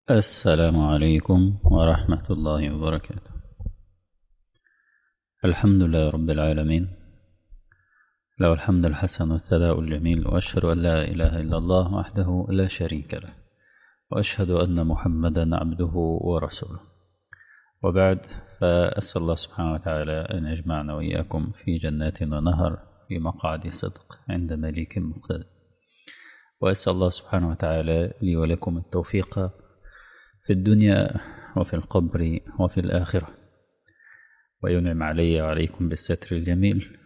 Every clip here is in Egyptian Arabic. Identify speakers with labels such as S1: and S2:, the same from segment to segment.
S1: السلام عليكم ورحمة الله وبركاته الحمد لله رب العالمين له الحمد الحسن والثناء الجميل وأشهد أن لا إله إلا الله وحده لا شريك له وأشهد أن محمدا عبده ورسوله وبعد فأسأل الله سبحانه وتعالى أن يجمعنا وإياكم في جنات ونهر في مقعد صدق عند مليك مقتدر وأسأل الله سبحانه وتعالى لي ولكم التوفيق في الدنيا وفي القبر وفي الآخرة وينعم علي وعليكم بالستر الجميل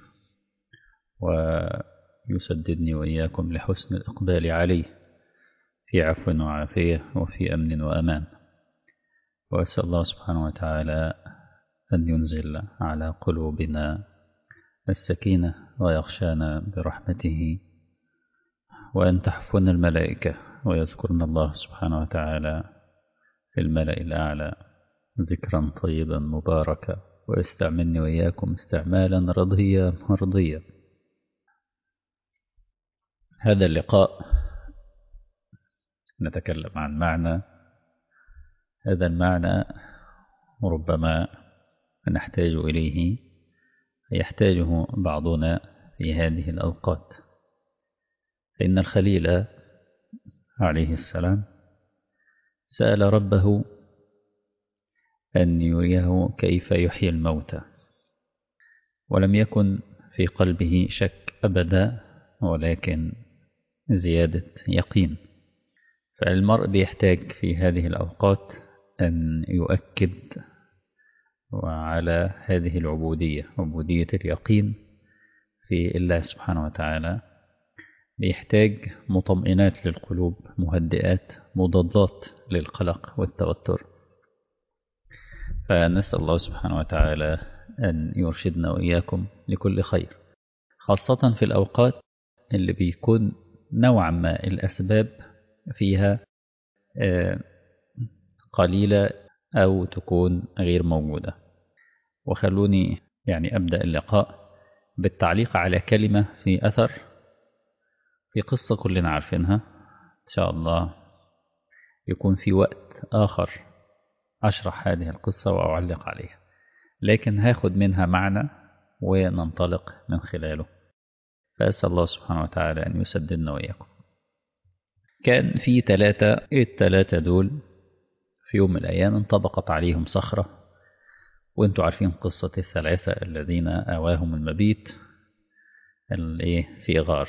S1: ويسددني وإياكم لحسن الإقبال عليه في عفو وعافية وفي أمن وأمان وأسأل الله سبحانه وتعالى أن ينزل على قلوبنا السكينة ويغشانا برحمته وأن تحفنا الملائكة ويذكرنا الله سبحانه وتعالى في الملأ الأعلى ذكرا طيبا مباركا ويستعملني وإياكم استعمالا رضيا مرضيا هذا اللقاء نتكلم عن معنى هذا المعنى ربما نحتاج إليه يحتاجه بعضنا في هذه الأوقات فإن الخليل عليه السلام سأل ربه أن يريه كيف يحيي الموتى ولم يكن في قلبه شك أبدا ولكن زيادة يقين فالمرء بيحتاج في هذه الأوقات أن يؤكد وعلى هذه العبودية عبودية اليقين في الله سبحانه وتعالى بيحتاج مطمئنات للقلوب مهدئات مضادات للقلق والتوتر فنسأل الله سبحانه وتعالى أن يرشدنا وإياكم لكل خير خاصة في الأوقات اللي بيكون نوعا ما الأسباب فيها قليلة أو تكون غير موجودة وخلوني يعني أبدأ اللقاء بالتعليق على كلمة في أثر في قصة كلنا عارفينها إن شاء الله يكون في وقت آخر أشرح هذه القصة وأعلق عليها لكن هاخد منها معنى وننطلق من خلاله فأسأل الله سبحانه وتعالى أن يسددنا وإياكم كان في ثلاثة الثلاثة دول في يوم من الأيام انطبقت عليهم صخرة وانتوا عارفين قصة الثلاثة الذين آواهم المبيت في غار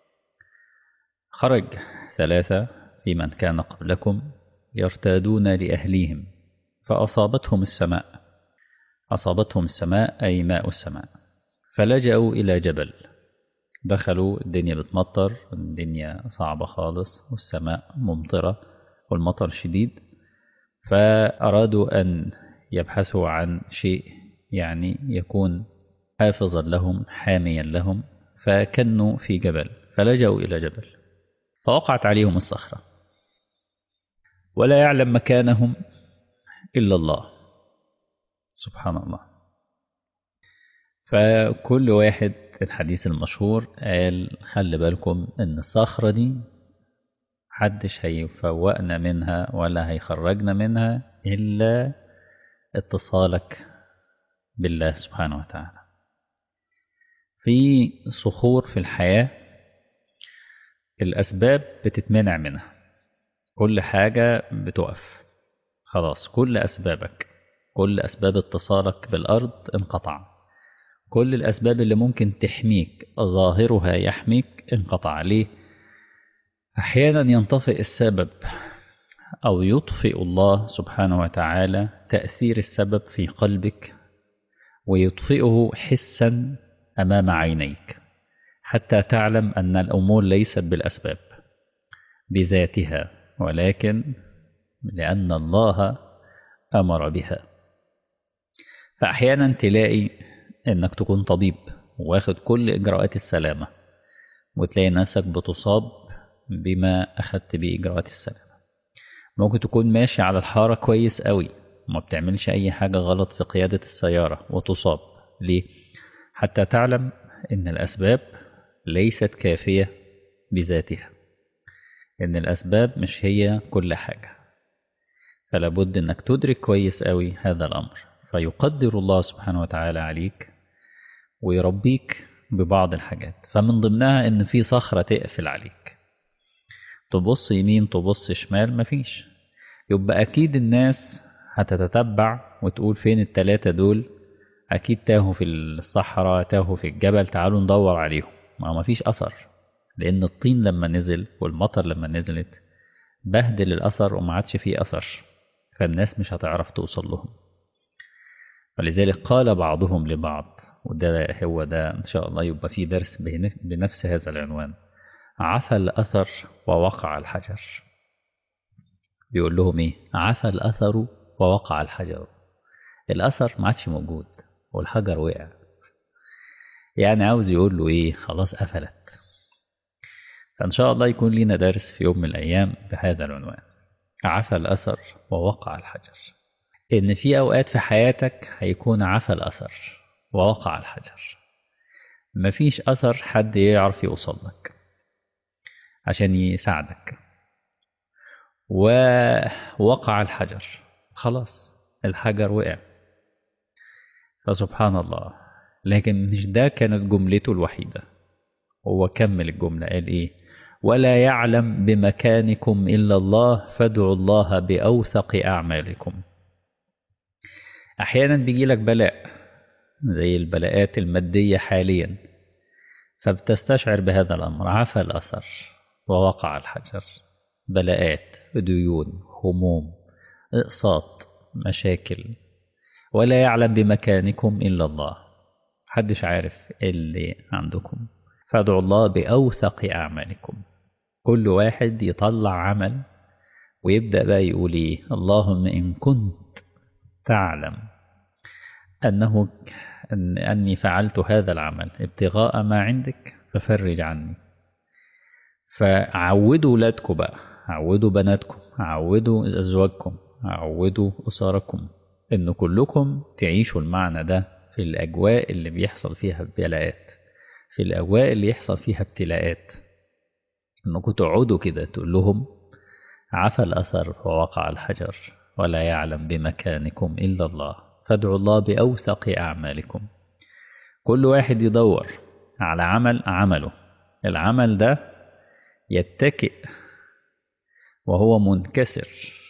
S1: خرج ثلاثة في من كان قبلكم يرتادون لأهليهم فأصابتهم السماء أصابتهم السماء أي ماء السماء فلجأوا إلى جبل دخلوا الدنيا بتمطر الدنيا صعبة خالص والسماء ممطرة والمطر شديد فأرادوا أن يبحثوا عن شيء يعني يكون حافظا لهم حاميا لهم فكنوا في جبل فلجأوا إلى جبل فوقعت عليهم الصخرة ولا يعلم مكانهم إلا الله سبحان الله فكل واحد في الحديث المشهور قال خلي بالكم ان الصخرة دي محدش هيفوقنا منها ولا هيخرجنا منها إلا اتصالك بالله سبحانه وتعالى في صخور في الحياة الأسباب بتتمنع منها كل حاجة بتقف خلاص كل أسبابك كل أسباب اتصالك بالأرض انقطع كل الأسباب اللي ممكن تحميك ظاهرها يحميك انقطع ليه أحيانا ينطفئ السبب أو يطفئ الله سبحانه وتعالى تأثير السبب في قلبك ويطفئه حسا أمام عينيك حتى تعلم أن الأمور ليست بالأسباب بذاتها ولكن لأن الله أمر بها فأحيانا تلاقي إنك تكون طبيب واخد كل إجراءات السلامة وتلاقي نفسك بتصاب بما أخدت به إجراءات السلامة ممكن تكون ماشي على الحارة كويس قوي وما بتعملش أي حاجة غلط في قيادة السيارة وتصاب ليه؟ حتى تعلم إن الأسباب ليست كافية بذاتها إن الأسباب مش هي كل حاجة فلا بد أنك تدرك كويس قوي هذا الأمر فيقدر الله سبحانه وتعالى عليك ويربيك ببعض الحاجات فمن ضمنها ان في صخرة تقفل عليك تبص يمين تبص شمال مفيش يبقى اكيد الناس هتتتبع وتقول فين التلاتة دول اكيد تاهوا في الصحراء تاهوا في الجبل تعالوا ندور عليهم ما مفيش اثر لان الطين لما نزل والمطر لما نزلت بهدل الاثر وما عادش فيه اثر فالناس مش هتعرف توصل لهم ولذلك قال بعضهم لبعض وده هو ده إن شاء الله يبقى فيه درس بنفس هذا العنوان عفى الأثر ووقع الحجر بيقول لهم إيه عفى الأثر ووقع الحجر الأثر ما عادش موجود والحجر وقع يعني عاوز يقول له إيه خلاص قفلت فإن شاء الله يكون لنا درس في يوم من الأيام بهذا العنوان عفى الأثر ووقع الحجر إن في أوقات في حياتك هيكون عفى الأثر ووقع الحجر مفيش أثر حد يعرف يوصل لك عشان يساعدك ووقع الحجر خلاص الحجر وقع فسبحان الله لكن مش ده كانت جملته الوحيدة هو كمل الجملة قال إيه ولا يعلم بمكانكم إلا الله فادعوا الله بأوثق أعمالكم أحيانا بيجي لك بلاء زي البلاءات المادية حاليا فبتستشعر بهذا الأمر عفى الأثر ووقع الحجر بلاءات ديون هموم إقساط مشاكل ولا يعلم بمكانكم إلا الله محدش عارف اللي عندكم فادعوا الله بأوثق أعمالكم كل واحد يطلع عمل ويبدأ بقى يقول إيه اللهم إن كنت تعلم أنه أن أني فعلت هذا العمل ابتغاء ما عندك ففرج عني فعودوا ولادكم بقى عودوا بناتكم عودوا أزواجكم عودوا أسركم إن كلكم تعيشوا المعنى ده في الأجواء اللي بيحصل فيها ابتلاءات في الأجواء اللي يحصل فيها ابتلاءات إنكم تقعدوا كده تقول لهم عفى الأثر ووقع الحجر ولا يعلم بمكانكم إلا الله فادعوا الله بأوثق أعمالكم كل واحد يدور على عمل عمله العمل ده يتكئ وهو منكسر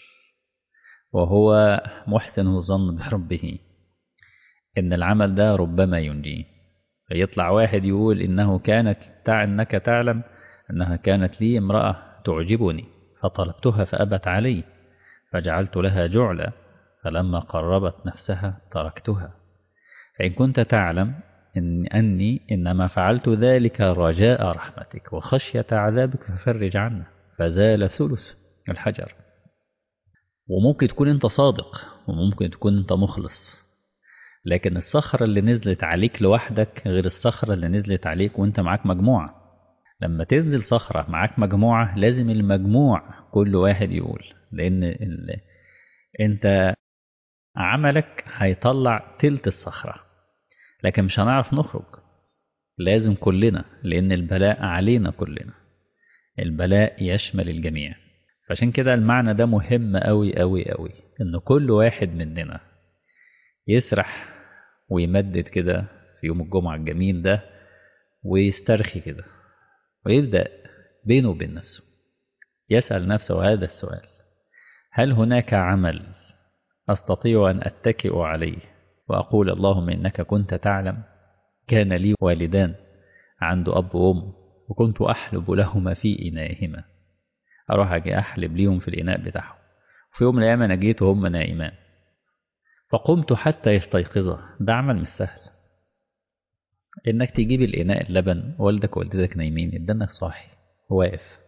S1: وهو محسن الظن بربه إن العمل ده ربما ينجيه فيطلع واحد يقول إنه كانت تع إنك تعلم أنها كانت لي امرأة تعجبني فطلبتها فأبت علي فجعلت لها جعلا فلما قربت نفسها تركتها فإن كنت تعلم إن أني إنما فعلت ذلك رجاء رحمتك وخشية عذابك ففرج عنا فزال ثلث الحجر وممكن تكون أنت صادق وممكن تكون أنت مخلص لكن الصخرة اللي نزلت عليك لوحدك غير الصخرة اللي نزلت عليك وانت معاك مجموعة لما تنزل صخرة معاك مجموعة لازم المجموع كل واحد يقول لأن ال... انت عملك هيطلع تلت الصخرة لكن مش هنعرف نخرج لازم كلنا لأن البلاء علينا كلنا البلاء يشمل الجميع فعشان كده المعنى ده مهم أوي أوي أوي إن كل واحد مننا يسرح ويمدد كده في يوم الجمعة الجميل ده ويسترخي كده ويبدأ بينه وبين نفسه يسأل نفسه هذا السؤال هل هناك عمل أستطيع أن أتكئ عليه وأقول اللهم إنك كنت تعلم كان لي والدان عنده أب وأم وكنت أحلب لهما في إنائهما أروح أجي أحلب ليهم في الإناء بتاعهم في يوم من الأيام أنا جيت وهم نائمان فقمت حتى يستيقظا ده عمل مش سهل إنك تجيب الإناء اللبن والدك ووالدتك نايمين إدانك صاحي واقف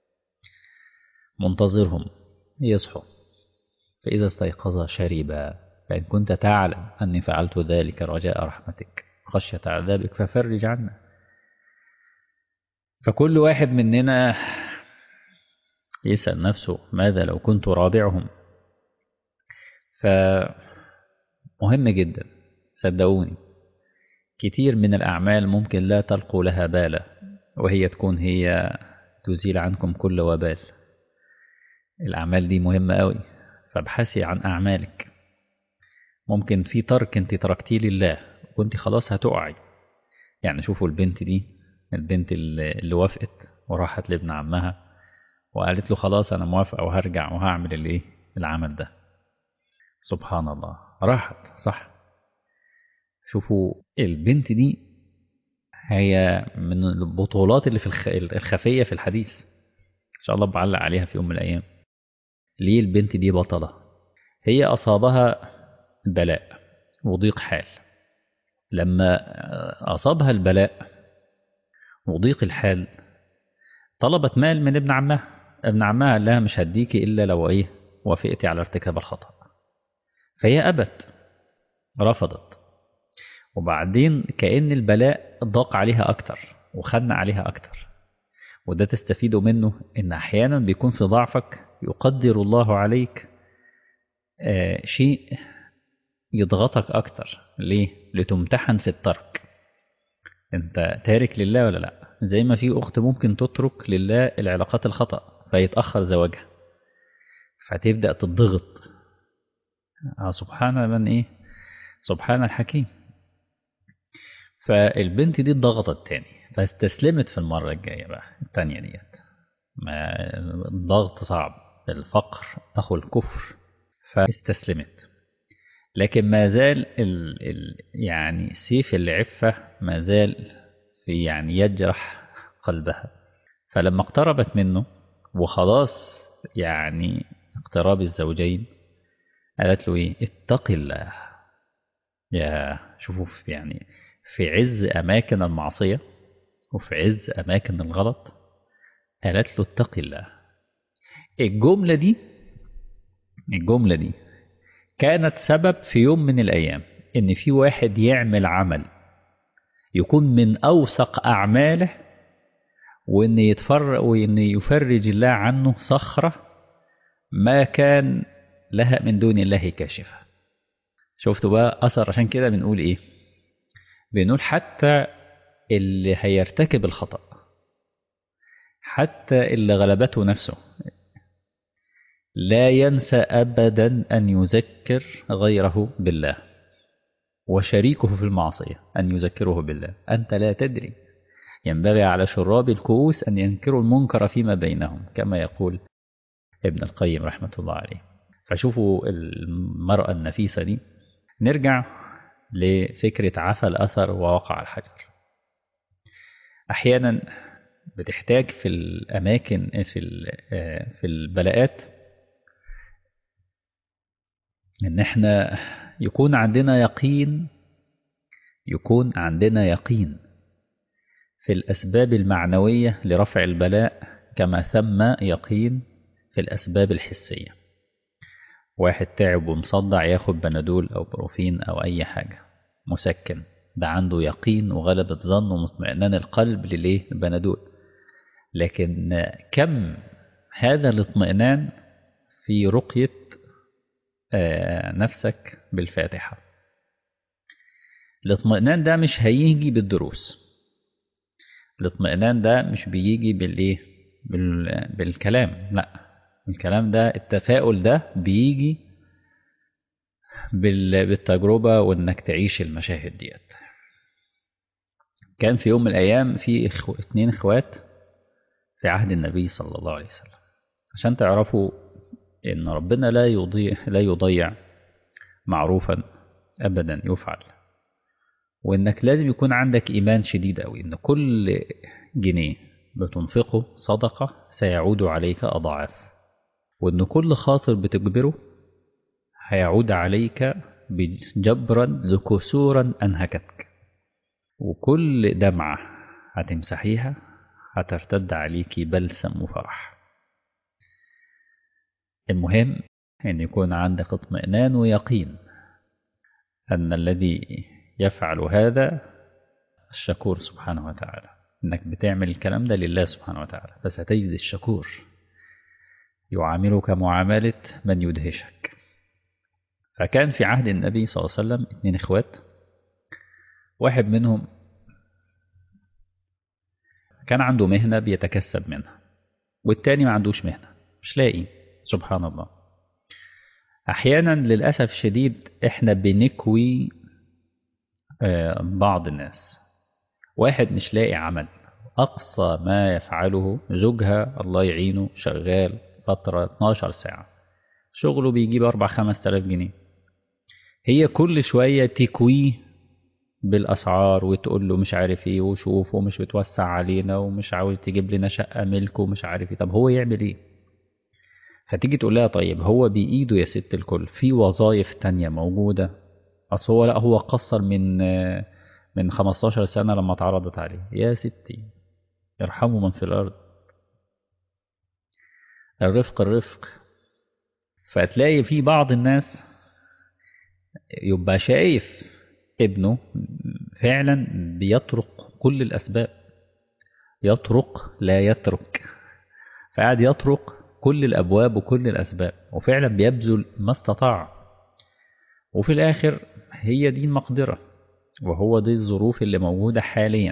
S1: منتظرهم يصحوا فإذا استيقظ شربا فإن كنت تعلم أني فعلت ذلك رجاء رحمتك خشية عذابك ففرج عنا فكل واحد مننا يسأل نفسه ماذا لو كنت رابعهم فمهم جدا صدقوني كتير من الأعمال ممكن لا تلقوا لها بالا وهي تكون هي تزيل عنكم كل وبال الأعمال دي مهمة قوي فابحثي عن أعمالك ممكن في ترك انت تركتيه لله وانت خلاص هتقعي يعني شوفوا البنت دي البنت اللي, اللي وافقت وراحت لابن عمها وقالت له خلاص انا موافقه وهرجع وهعمل الايه العمل ده سبحان الله راحت صح شوفوا البنت دي هي من البطولات اللي في الخ... الخفيه في الحديث ان شاء الله بعلق عليها في يوم من الايام ليه البنت دي بطله هي اصابها بلاء وضيق حال لما اصابها البلاء وضيق الحال طلبت مال من ابن عمها ابن عمها قال لها مش هديكي إلا لو إيه وافقتي على ارتكاب الخطأ فهي أبت رفضت وبعدين كأن البلاء ضاق عليها أكتر وخن عليها أكتر وده تستفيدوا منه إن أحيانا بيكون في ضعفك يقدر الله عليك آه شيء يضغطك أكتر ليه؟ لتمتحن في الترك أنت تارك لله ولا لأ؟ زي ما في أخت ممكن تترك لله العلاقات الخطأ فيتأخر زواجها فتبدأ تضغط آه سبحان من إيه سبحان الحكيم فالبنت دي اتضغطت تاني فاستسلمت في المرة الجاية بقى التانية ديت ما الضغط صعب الفقر أخو الكفر فاستسلمت لكن ما زال ال ال يعني سيف العفة ما زال في يعني يجرح قلبها فلما اقتربت منه وخلاص يعني اقتراب الزوجين قالت له ايه اتق الله يا شوفوا في يعني في عز اماكن المعصيه وفي عز اماكن الغلط قالت له اتق الله الجمله دي الجمله دي كانت سبب في يوم من الايام ان في واحد يعمل عمل يكون من اوثق اعماله وان يتفرق وان يفرج الله عنه صخره ما كان لها من دون الله كاشفه شفتوا بقى اثر عشان كده بنقول ايه بنقول حتى اللي هيرتكب الخطا حتى اللي غلبته نفسه لا ينسى ابدا ان يذكر غيره بالله وشريكه في المعصيه ان يذكره بالله انت لا تدري ينبغي على شراب الكؤوس أن ينكروا المنكر فيما بينهم كما يقول ابن القيم رحمة الله عليه فشوفوا المرأة النفيسة دي نرجع لفكرة عفى الأثر ووقع الحجر أحيانا بتحتاج في الأماكن في في البلاءات إن إحنا يكون عندنا يقين يكون عندنا يقين في الأسباب المعنوية لرفع البلاء كما ثم يقين في الأسباب الحسية واحد تعب ومصدع ياخد بنادول أو بروفين أو أي حاجة مسكن ده عنده يقين وغلبة ظن ومطمئنان القلب لليه البنادول لكن كم هذا الاطمئنان في رقية نفسك بالفاتحة الاطمئنان ده مش هيجي بالدروس الاطمئنان ده مش بيجي بالايه بال... بالكلام لا الكلام ده التفاؤل ده بيجي بال... بالتجربة وانك تعيش المشاهد ديت كان في يوم من الايام في إخو... اتنين اخوات في عهد النبي صلى الله عليه وسلم عشان تعرفوا ان ربنا لا يضيع لا يضيع معروفا ابدا يفعل وانك لازم يكون عندك ايمان شديد قوي ان كل جنيه بتنفقه صدقة سيعود عليك اضعاف وان كل خاطر بتجبره هيعود عليك بجبرا ذكسورا انهكتك وكل دمعة هتمسحيها هترتد عليك بلسم وفرح المهم ان يكون عندك اطمئنان ويقين ان الذي يفعل هذا الشكور سبحانه وتعالى انك بتعمل الكلام ده لله سبحانه وتعالى فستجد الشكور يعاملك معاملة من يدهشك فكان في عهد النبي صلى الله عليه وسلم اتنين اخوات واحد منهم كان عنده مهنة بيتكسب منها والتاني ما عندوش مهنة مش لاقي سبحان الله أحيانا للأسف الشديد إحنا بنكوي آه، بعض الناس واحد مش لاقي عمل أقصى ما يفعله زوجها الله يعينه شغال فترة 12 ساعة شغله بيجيب أربع خمس تلاف جنيه هي كل شوية تكويه بالأسعار وتقول له مش عارف ايه وشوف ومش بتوسع علينا ومش عاوز تجيب لنا شقة ملك ومش عارف ايه طب هو يعمل ايه فتيجي تقول لها طيب هو بإيده يا ست الكل في وظائف تانية موجودة أصل هو لا هو قصر من من 15 سنة لما اتعرضت عليه يا ستي ارحموا من في الأرض الرفق الرفق فتلاقي في بعض الناس يبقى شايف ابنه فعلا بيطرق كل الأسباب يطرق لا يترك فقعد يطرق كل الأبواب وكل الأسباب وفعلا بيبذل ما استطاع وفي الآخر هي دي المقدرة وهو دي الظروف اللي موجودة حاليا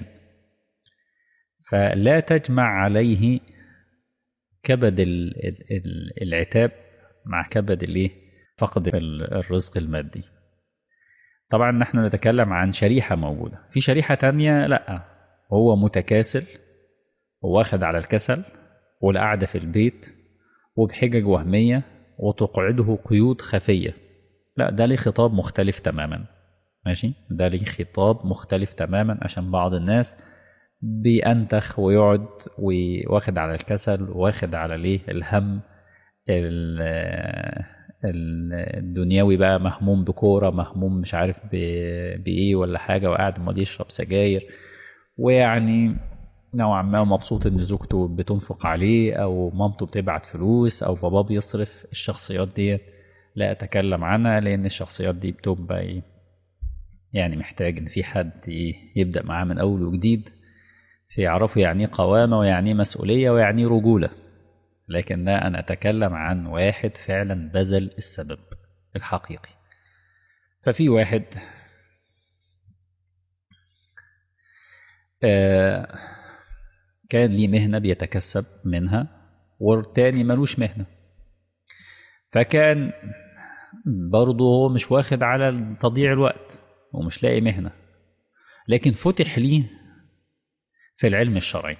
S1: فلا تجمع عليه كبد ال- ال- ال- العتاب مع كبد الايه فقد ال- الرزق المادي طبعا نحن نتكلم عن شريحة موجودة في شريحة تانية لا هو متكاسل وواخد على الكسل والقعدة في البيت وبحجج وهمية وتقعده قيود خفية لا ده ليه خطاب مختلف تماما ماشي ده ليه خطاب مختلف تماما عشان بعض الناس بينتخ ويقعد واخد على الكسل واخد على ليه الهم ال- ال- الدنيوي بقى مهموم بكورة مهموم مش عارف ب- بإيه ولا حاجة وقاعد ما يشرب سجاير ويعني نوعا ما مبسوط ان زوجته بتنفق عليه او مامته بتبعت فلوس او باباه بيصرف الشخصيات دي لا اتكلم عنها لان الشخصيات دي بتبقى ايه يعني محتاج ان في حد ايه يبدا معاه من اول وجديد فيعرفوا يعني ايه قوامه ويعني ايه مسؤوليه ويعني ايه رجوله لكن لا انا اتكلم عن واحد فعلا بذل السبب الحقيقي ففي واحد آه كان ليه مهنة بيتكسب منها والتاني ملوش مهنة فكان برضه هو مش واخد على تضييع الوقت ومش لاقي مهنة لكن فتح ليه في العلم الشرعي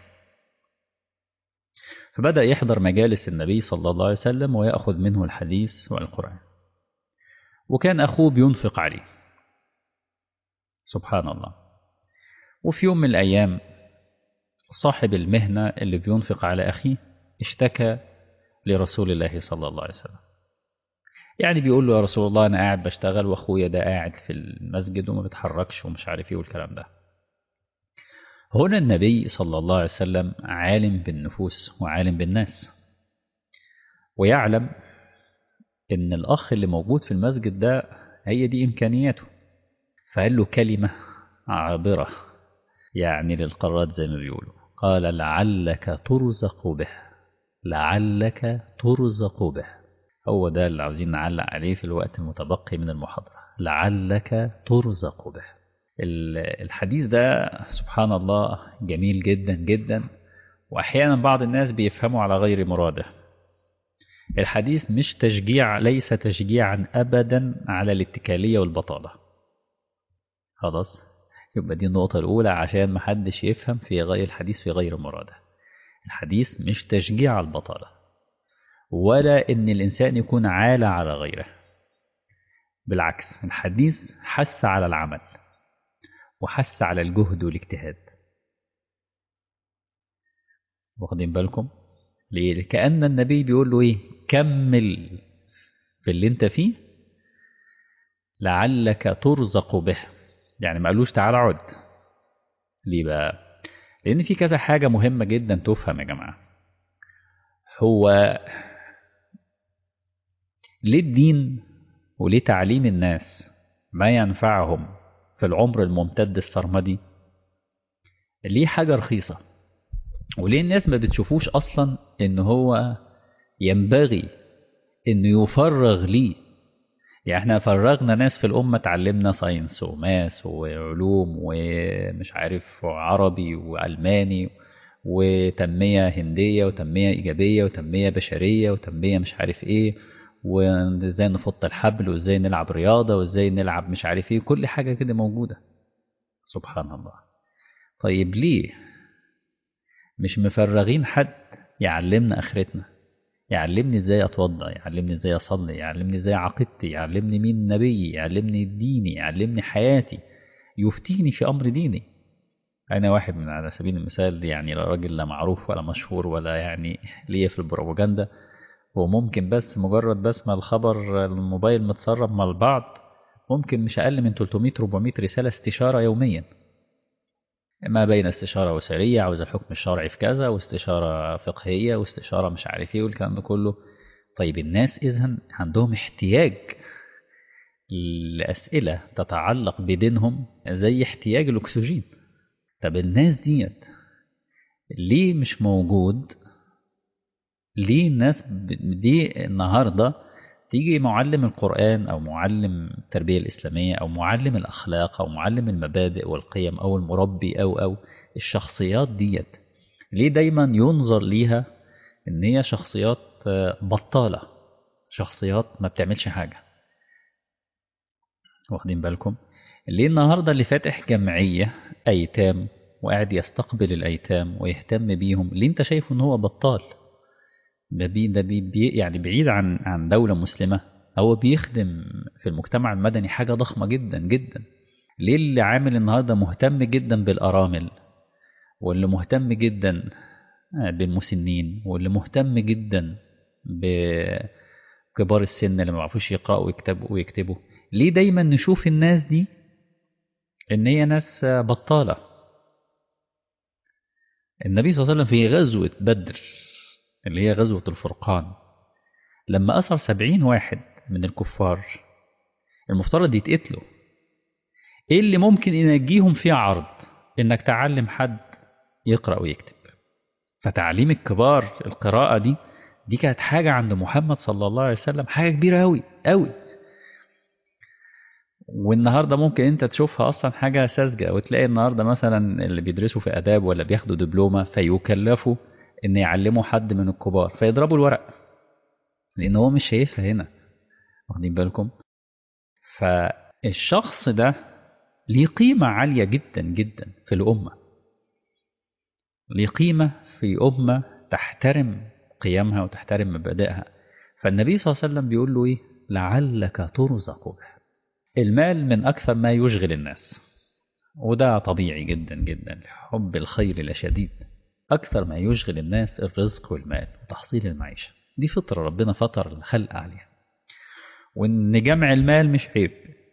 S1: فبدأ يحضر مجالس النبي صلى الله عليه وسلم ويأخذ منه الحديث والقرآن وكان أخوه بينفق عليه سبحان الله وفي يوم من الأيام صاحب المهنة اللي بينفق على أخيه اشتكى لرسول الله صلى الله عليه وسلم يعني بيقول له يا رسول الله أنا قاعد بشتغل وأخويا ده قاعد في المسجد وما بيتحركش ومش عارف إيه والكلام ده هنا النبي صلى الله عليه وسلم عالم بالنفوس وعالم بالناس ويعلم إن الأخ اللي موجود في المسجد ده هي دي إمكانياته فقال له كلمة عابرة يعني للقارات زي ما بيقولوا قال لعلك ترزق به لعلك ترزق به هو ده اللي عاوزين نعلق عليه في الوقت المتبقي من المحاضرة لعلك ترزق به الحديث ده سبحان الله جميل جدا جدا وأحيانا بعض الناس بيفهموا على غير مراده الحديث مش تشجيع ليس تشجيعا أبدا على الاتكالية والبطالة خلاص يبقى دي النقطة الأولى عشان محدش يفهم في غير الحديث في غير مراده الحديث مش تشجيع على البطالة ولا إن الإنسان يكون عالة على غيره بالعكس الحديث حث على العمل وحث على الجهد والاجتهاد واخدين بالكم ليه كأن النبي بيقول له ايه كمل في اللي انت فيه لعلك ترزق به يعني ما قالوش تعالى عد ليه بقى لان في كذا حاجة مهمة جدا تفهم يا جماعة هو ليه الدين وليه تعليم الناس ما ينفعهم في العمر الممتد السرمدي ليه حاجة رخيصة وليه الناس ما بتشوفوش أصلا إن هو ينبغي إنه يفرغ ليه يعني احنا فرغنا ناس في الأمة اتعلمنا ساينس وماس وعلوم ومش عارف عربي وألماني وتنمية هندية وتنمية إيجابية وتنمية بشرية وتنمية مش عارف إيه وازاي نفط الحبل وازاي نلعب رياضة وازاي نلعب مش عارف ايه كل حاجة كده موجودة سبحان الله طيب ليه مش مفرغين حد يعلمنا اخرتنا يعلمني ازاي اتوضا يعلمني ازاي اصلي يعلمني ازاي عقيدتي يعلمني مين نبيي يعلمني ديني يعلمني حياتي يفتيني في امر ديني انا واحد من على سبيل المثال يعني لا راجل لا معروف ولا مشهور ولا يعني ليا في البروباجندا وممكن بس مجرد بسمع الخبر الموبايل متسرب مع البعض ممكن مش اقل من 300 400 رساله استشاره يوميا ما بين استشارة أسرية عاوز الحكم الشرعي في كذا واستشارة فقهية واستشارة مش عارف ايه والكلام ده كله طيب الناس إذن عندهم احتياج لأسئلة تتعلق بدينهم زي احتياج الأكسجين طب الناس ديت ليه مش موجود ليه الناس دي النهاردة تيجي معلم القرآن أو معلم التربية الإسلامية أو معلم الأخلاق أو معلم المبادئ والقيم أو المربي أو أو الشخصيات ديت ليه دايما ينظر ليها إن هي شخصيات بطالة شخصيات ما بتعملش حاجة واخدين بالكم ليه النهاردة اللي فاتح جمعية أيتام وقاعد يستقبل الأيتام ويهتم بيهم ليه أنت شايفه إن هو بطال ده بي ده بي بي يعني بعيد عن عن دولة مسلمة هو بيخدم في المجتمع المدني حاجة ضخمة جدا جدا ليه اللي عامل النهاردة مهتم جدا بالأرامل واللي مهتم جدا بالمسنين واللي مهتم جدا بكبار السن اللي ما بيعرفوش يقرأوا ويكتبوا ويكتبوا ليه دايما نشوف الناس دي ان هي ناس بطالة النبي صلى الله عليه وسلم في غزوة بدر اللي هي غزوة الفرقان لما أسر سبعين واحد من الكفار المفترض يتقتلوا إيه اللي ممكن ينجيهم في عرض إنك تعلم حد يقرأ ويكتب فتعليم الكبار القراءة دي دي كانت حاجة عند محمد صلى الله عليه وسلم حاجة كبيرة أوي أوي والنهارده ممكن انت تشوفها اصلا حاجه ساذجه وتلاقي النهارده مثلا اللي بيدرسوا في اداب ولا بياخدوا دبلومه فيكلفوا ان يعلموا حد من الكبار فيضربوا الورق لان هو مش شايفها هنا واخدين بالكم فالشخص ده ليه قيمة عالية جدا جدا في الأمة ليه قيمة في أمة تحترم قيمها وتحترم مبادئها فالنبي صلى الله عليه وسلم بيقول له إيه لعلك ترزق به المال من أكثر ما يشغل الناس وده طبيعي جدا جدا حب الخير لشديد أكثر ما يشغل الناس الرزق والمال وتحصيل المعيشة دي فطرة ربنا فطر الخلق عليها وإن جمع المال مش عيب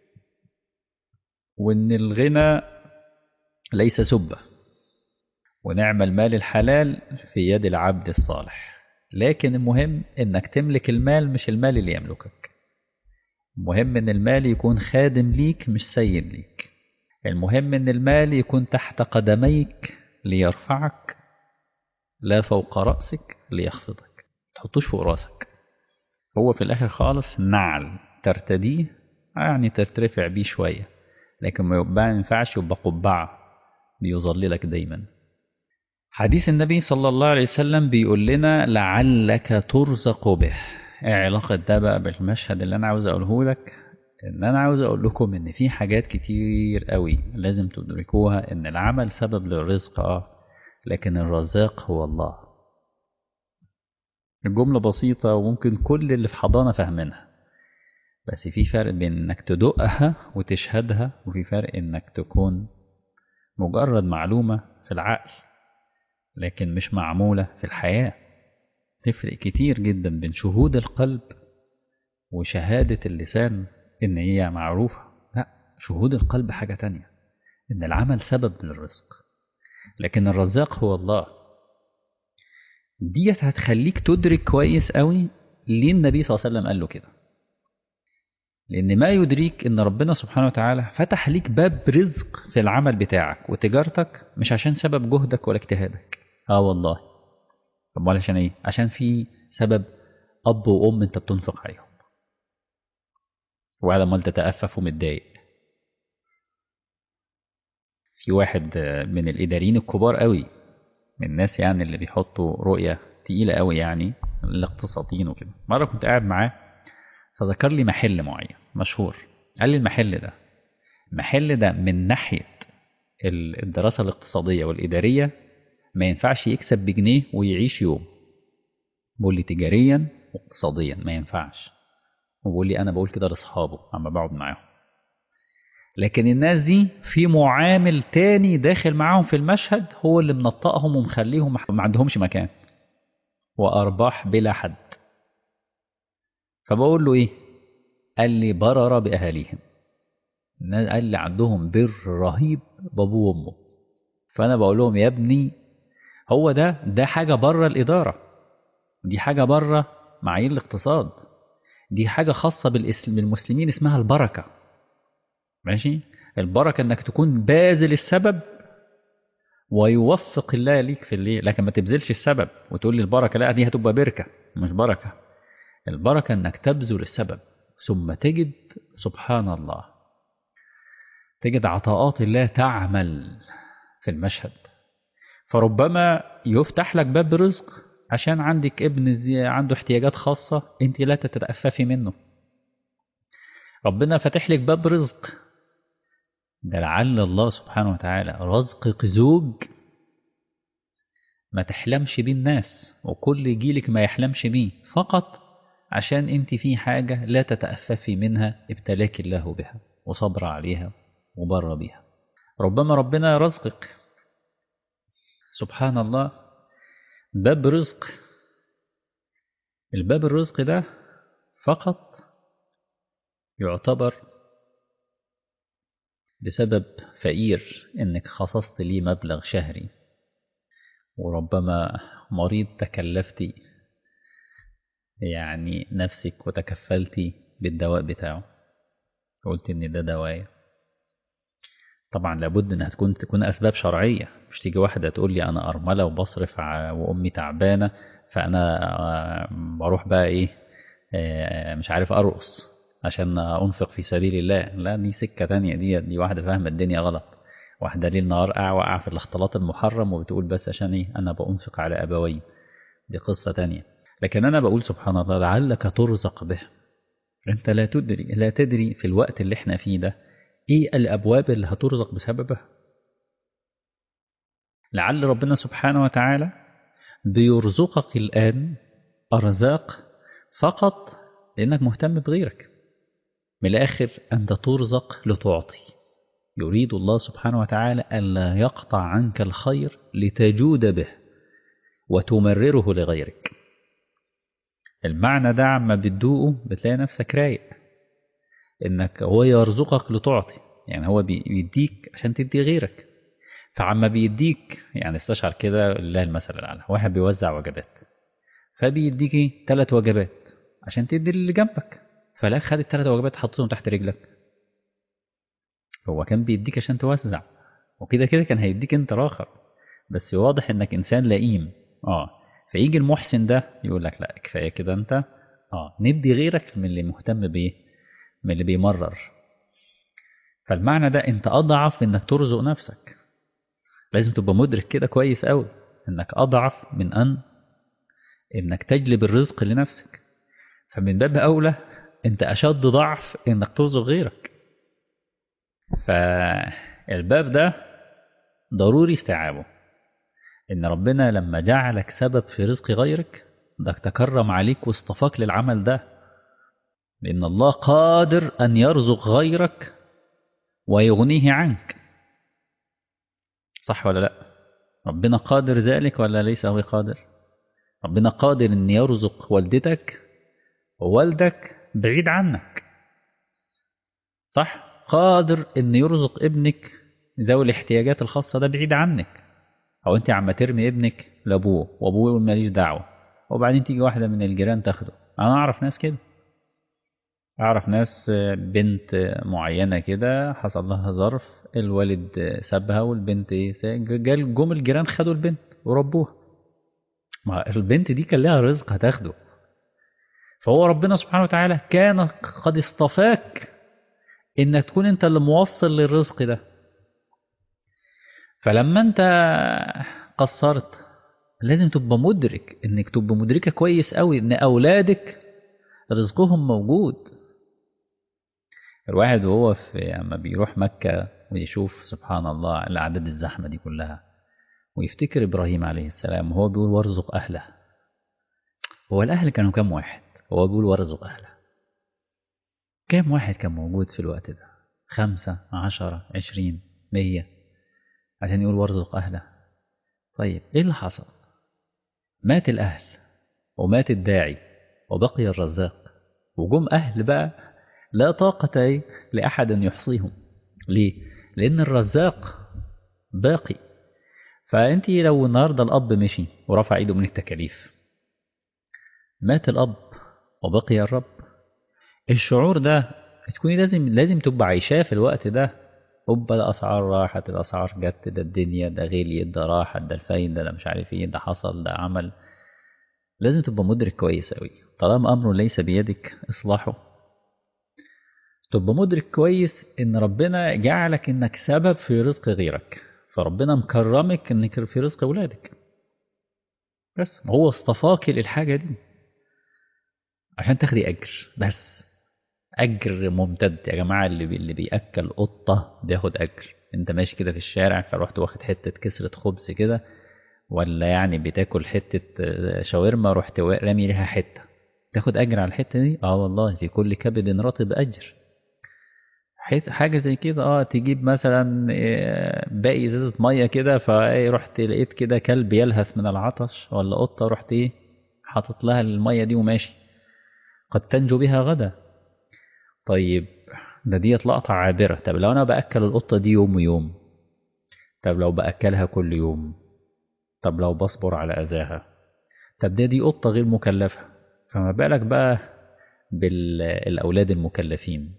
S1: وإن الغنى ليس سبة ونعم المال الحلال في يد العبد الصالح لكن المهم إنك تملك المال مش المال اللي يملكك المهم إن المال يكون خادم ليك مش سيد ليك المهم إن المال يكون تحت قدميك ليرفعك لا فوق رأسك ليخفضك تحطوش فوق راسك هو في الآخر خالص نعل ترتديه يعني ترترفع بيه شوية لكن ما ينفعش يبقى قبعة بيظللك دايما حديث النبي صلى الله عليه وسلم بيقول لنا لعلك ترزق به ايه علاقة ده بقى بالمشهد اللي أنا عاوز أقوله لك إن أنا عاوز أقول لكم إن في حاجات كتير قوي لازم تدركوها إن العمل سبب للرزق آه لكن الرزاق هو الله الجملة بسيطة وممكن كل اللي في حضانة فاهمينها بس في فرق بين إنك تدقها وتشهدها وفي فرق إنك تكون مجرد معلومة في العقل لكن مش معمولة في الحياة تفرق كتير جدا بين شهود القلب وشهادة اللسان إن هي معروفة لا شهود القلب حاجة تانية إن العمل سبب للرزق لكن الرزاق هو الله ديت هتخليك تدرك كويس قوي ليه النبي صلى الله عليه وسلم قال له كده لأن ما يدريك إن ربنا سبحانه وتعالى فتح ليك باب رزق في العمل بتاعك وتجارتك مش عشان سبب جهدك ولا اجتهادك اه والله طب عشان ايه عشان في سبب اب وام انت بتنفق عليهم وعلى ما تتأفف ومتضايق في واحد من الإداريين الكبار قوي من الناس يعني اللي بيحطوا رؤية تقيلة قوي يعني الاقتصاديين وكده مرة كنت قاعد معاه فذكر لي محل معين مشهور قال لي المحل ده المحل ده من ناحية الدراسة الاقتصادية والإدارية ما ينفعش يكسب بجنيه ويعيش يوم بقول لي تجاريا واقتصاديا ما ينفعش وبقول لي أنا بقول كده لأصحابه أما بقعد معاهم لكن الناس دي في معامل تاني داخل معاهم في المشهد هو اللي منطقهم ومخليهم ما عندهمش مكان وأرباح بلا حد فبقول له إيه قال لي برر بأهاليهم قال لي عندهم بر رهيب بابوه وامه فأنا بقول لهم يا ابني هو ده ده حاجة بره الإدارة دي حاجة بره معايير الاقتصاد دي حاجة خاصة بالمسلمين اسمها البركة ماشي البركة انك تكون باذل السبب ويوفق الله ليك في الليل لكن ما تبذلش السبب وتقول لي البركة لا دي هتبقى بركة مش بركة البركة انك تبذل السبب ثم تجد سبحان الله تجد عطاءات الله تعمل في المشهد فربما يفتح لك باب رزق عشان عندك ابن عنده احتياجات خاصة انت لا تتأففي منه ربنا فاتح لك باب رزق ده لعل الله سبحانه وتعالى رزقك زوج ما تحلمش بيه الناس وكل جيلك ما يحلمش بيه فقط عشان انت في حاجة لا تتأففي منها ابتلاك الله بها وصبر عليها وبر بها ربما ربنا رزقك سبحان الله باب رزق الباب الرزق ده فقط يعتبر بسبب فقير انك خصصت لي مبلغ شهري وربما مريض تكلفتي يعني نفسك وتكفلتي بالدواء بتاعه قلت ان ده دوايا طبعا لابد انها تكون تكون اسباب شرعيه مش تيجي واحده تقول لي انا ارمله وبصرف وامي تعبانه فانا بروح بقى ايه مش عارف ارقص عشان انفق في سبيل الله لا دي سكه تانية دي دي واحده فاهمه الدنيا غلط واحده ليل نهار قاع وقع في الاختلاط المحرم وبتقول بس عشان ايه انا بانفق على ابوي دي قصه تانية لكن انا بقول سبحان الله لعلك ترزق به انت لا تدري لا تدري في الوقت اللي احنا فيه ده ايه الابواب اللي هترزق بسببها لعل ربنا سبحانه وتعالى بيرزقك الان ارزاق فقط لانك مهتم بغيرك من الاخر انت ترزق لتعطي يريد الله سبحانه وتعالى الا يقطع عنك الخير لتجود به وتمرره لغيرك المعنى ده عما بتدوقه بتلاقي نفسك رايق انك هو يرزقك لتعطي يعني هو بيديك عشان تدي غيرك فعما بيديك يعني استشعر كده لله المثل الاعلى واحد بيوزع وجبات فبيديكي ثلاث وجبات عشان تدي اللي جنبك فلا خد الثلاث وجبات حطيتهم تحت رجلك هو كان بيديك عشان توزع وكده كده كان هيديك انت راخر بس واضح انك انسان لئيم اه فيجي المحسن ده يقول لك لا كفايه كده انت اه ندي غيرك من اللي مهتم بايه من اللي بيمرر فالمعنى ده انت اضعف انك ترزق نفسك لازم تبقى مدرك كده كويس قوي انك اضعف من ان انك تجلب الرزق لنفسك فمن باب اولى انت اشد ضعف انك ترزق غيرك فالباب ده ضروري استيعابه ان ربنا لما جعلك سبب في رزق غيرك ده تكرم عليك واصطفاك للعمل ده لأن الله قادر أن يرزق غيرك ويغنيه عنك صح ولا لا ربنا قادر ذلك ولا ليس هو قادر ربنا قادر أن يرزق والدتك ووالدك بعيد عنك صح قادر أن يرزق ابنك ذوي الاحتياجات الخاصة ده بعيد عنك أو أنت عم ترمي ابنك لأبوه وأبوه ماليش دعوة وبعدين تيجي واحدة من الجيران تاخده أنا أعرف ناس كده أعرف ناس بنت معينة كده حصل لها ظرف الوالد سابها والبنت جال جم الجيران خدوا البنت وربوها ما البنت دي كان لها رزق هتاخده فهو ربنا سبحانه وتعالى كان قد اصطفاك انك تكون انت اللي موصل للرزق ده فلما انت قصرت لازم تبقى مدرك انك تبقى مدركة كويس قوي ان اولادك رزقهم موجود الواحد وهو في اما بيروح مكة ويشوف سبحان الله الأعداد الزحمة دي كلها ويفتكر إبراهيم عليه السلام وهو بيقول وارزق أهله هو الأهل كانوا كام واحد هو بيقول وارزق أهله كام واحد كان موجود في الوقت ده خمسة عشرة عشرين مية عشان يقول وارزق أهله طيب إيه اللي حصل مات الأهل ومات الداعي وبقي الرزاق وجم أهل بقى لا طاقة لأحد أن يحصيهم ليه؟ لأن الرزاق باقي فأنت لو النهاردة الأب مشي ورفع إيده من التكاليف مات الأب وبقي الرب الشعور ده تكوني لازم لازم تبقى عايشاه في الوقت ده هوبا الأسعار راحت الأسعار جت ده الدنيا ده غليت ده راحت ده الفايدة ده مش عارف ايه ده حصل ده عمل لازم تبقى مدرك كويس أوي طالما أمر ليس بيدك إصلاحه تبقى مدرك كويس إن ربنا جعلك إنك سبب في رزق غيرك فربنا مكرمك إنك في رزق أولادك بس هو اصطفاك للحاجة دي عشان تاخدي أجر بس أجر ممتد يا جماعة اللي بي اللي بيأكل قطة بياخد أجر أنت ماشي كده في الشارع فرحت واخد حتة كسرة خبز كده ولا يعني بتاكل حتة شاورما رحت رامي ليها حتة تاخد أجر على الحتة دي؟ اه والله في كل كبد رطب أجر حاجة زي كده اه تجيب مثلا باقي ازازة مية كده فرحت لقيت كده كلب يلهث من العطش ولا قطة رحت ايه حاطط لها المية دي وماشي قد تنجو بها غدا طيب ده ديت لقطة عابرة طب لو أنا بأكل القطة دي يوم ويوم طب لو بأكلها كل يوم طب لو بصبر على أذاها طب ده دي قطة غير مكلفة فما بالك بقى بالأولاد المكلفين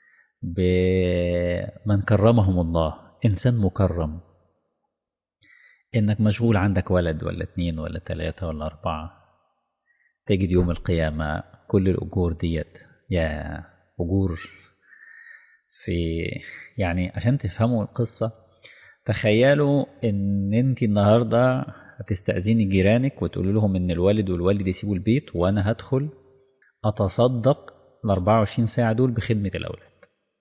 S1: بمن كرمهم الله إنسان مكرم إنك مشغول عندك ولد ولا اتنين ولا تلاتة ولا أربعة تجد يوم القيامة كل الأجور ديت يا أجور في يعني عشان تفهموا القصة تخيلوا إن أنت النهاردة هتستأذيني جيرانك وتقولي لهم إن الوالد والوالد يسيبوا البيت وأنا هدخل أتصدق ال 24 ساعة دول بخدمة الأولاد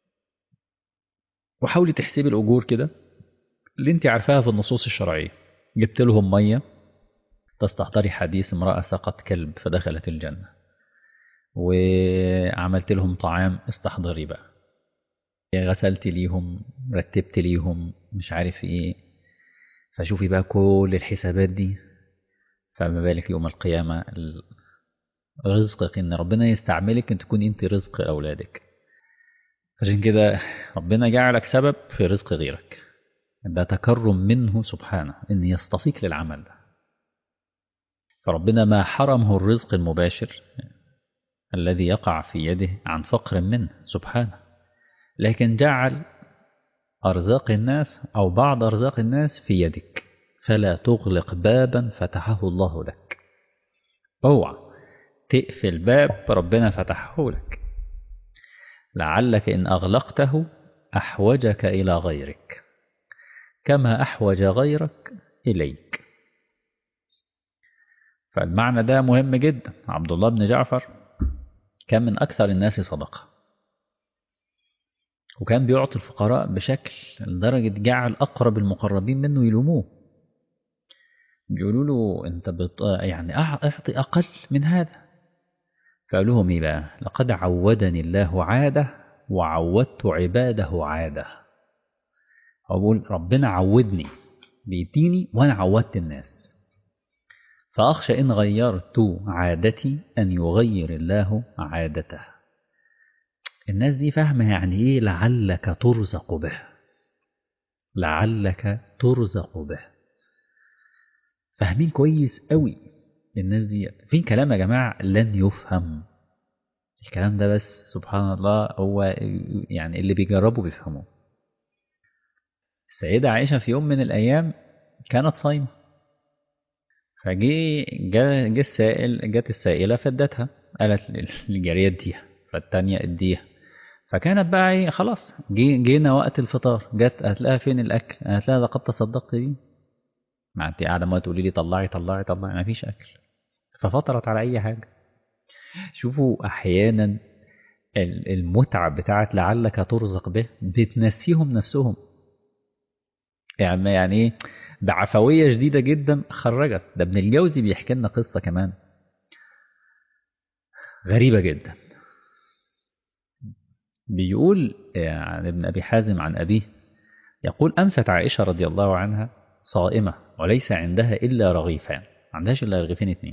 S1: وحاولي تحسبي الأجور كده اللي أنت عارفاها في النصوص الشرعية جبت لهم مية تستحضري حديث امرأة سقط كلب فدخلت الجنة وعملت لهم طعام استحضري بقى غسلت ليهم رتبت ليهم مش عارف ايه فشوفي بقى كل الحسابات دي فما بالك يوم القيامة رزقك ان ربنا يستعملك ان تكون انت رزق اولادك عشان كده ربنا جعلك سبب في رزق غيرك ده تكرم منه سبحانه ان يصطفيك للعمل ده فربنا ما حرمه الرزق المباشر الذي يقع في يده عن فقر منه سبحانه لكن جعل أرزاق الناس أو بعض أرزاق الناس في يدك فلا تغلق بابا فتحه الله لك اوعى تقفل باب ربنا فتحه لك لعلك إن أغلقته أحوجك إلى غيرك كما أحوج غيرك إليك فالمعنى ده مهم جدا عبد الله بن جعفر كان من أكثر الناس صدقة وكان بيعطي الفقراء بشكل لدرجة جعل أقرب المقربين منه يلوموه بيقولوا له أنت بط... يعني أعطي أقل من هذا فقال لهم إيه بقى لقد عودني الله عادة وعودت عباده عادة هو بيقول ربنا عودني بيديني وأنا عودت الناس فأخشى إن غيرت عادتي أن يغير الله عادته الناس دي فاهمة يعني إيه لعلك ترزق به لعلك ترزق به فاهمين كويس قوي الناس دي في كلام يا جماعة لن يفهم الكلام ده بس سبحان الله هو يعني اللي بيجربوا بيفهموه السيدة عائشة في يوم من الأيام كانت صايمة فجي جا جا السائل جت السائلة فادتها قالت للجارية اديها فالتانية اديها فكانت بقى ايه خلاص جي جينا وقت الفطار جت قالت لها فين الاكل قالت لها لقد تصدقت بيه ما انت قاعده ما تقولي لي طلعي طلعي طلعي ما فيش اكل ففطرت على اي حاجه شوفوا أحيانا المتعة بتاعت لعلك ترزق به بتنسيهم نفسهم يعني يعني ايه بعفوية شديدة جدا خرجت ده ابن الجوزي بيحكي لنا قصة كمان غريبة جدا بيقول عن ابن أبي حازم عن أبيه يقول أمست عائشة رضي الله عنها صائمة وليس عندها إلا رغيفان ما عندهاش إلا رغيفين اتنين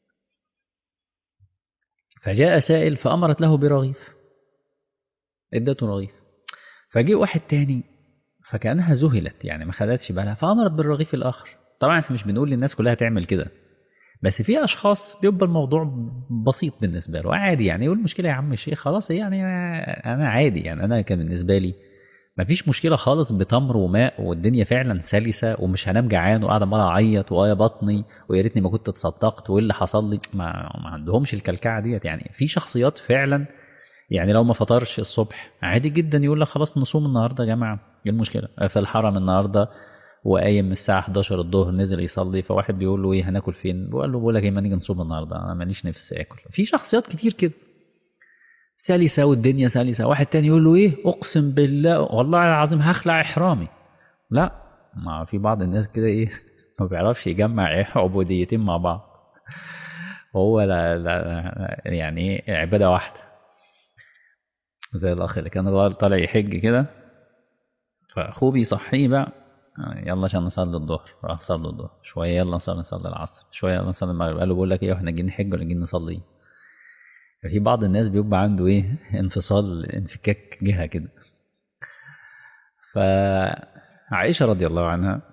S1: فجاء سائل فأمرت له برغيف ادته رغيف فجاء واحد تاني فكأنها ذهلت يعني ما خدتش بالها فأمرت بالرغيف الآخر طبعا احنا مش بنقول للناس كلها تعمل كده بس في أشخاص بيبقى الموضوع بسيط بالنسبة له عادي يعني يقول المشكلة يا عم الشيخ خلاص يعني أنا عادي يعني أنا كان بالنسبة لي مفيش مشكلة خالص بتمر وماء والدنيا فعلا سلسة ومش هنام جعان وقاعد عمال أعيط وآية بطني ويا ريتني ما كنت اتصدقت وإيه اللي حصل لي ما, ما عندهمش الكلكعة ديت يعني في شخصيات فعلا يعني لو ما فطرش الصبح عادي جدا يقول لك خلاص نصوم النهارده يا جماعه ايه المشكله في الحرم النهارده وقايم من الساعه 11 الظهر نزل يصلي فواحد بيقول له ايه هناكل فين بقول له بقول لك ايه ما نيجي نصوم النهارده انا ماليش نفس اكل في شخصيات كتير كده سلسه والدنيا سلسه واحد تاني يقول له ايه اقسم بالله والله العظيم هخلع احرامي لا ما في بعض الناس كده ايه ما بيعرفش يجمع عبوديتين مع بعض هو لا, لا يعني عباده واحده زي الاخ اللي كان طالع يحج كده فاخوه بيصحيه بقى يلا عشان نصلي الظهر راح صلي الظهر شويه يلا نصلي نصلي العصر شويه يلا نصلي المغرب قال له بقول لك ايه احنا جايين نحج ولا جايين نصلي في بعض الناس بيبقى عنده ايه انفصال انفكاك جهه كده فعائشه رضي الله عنها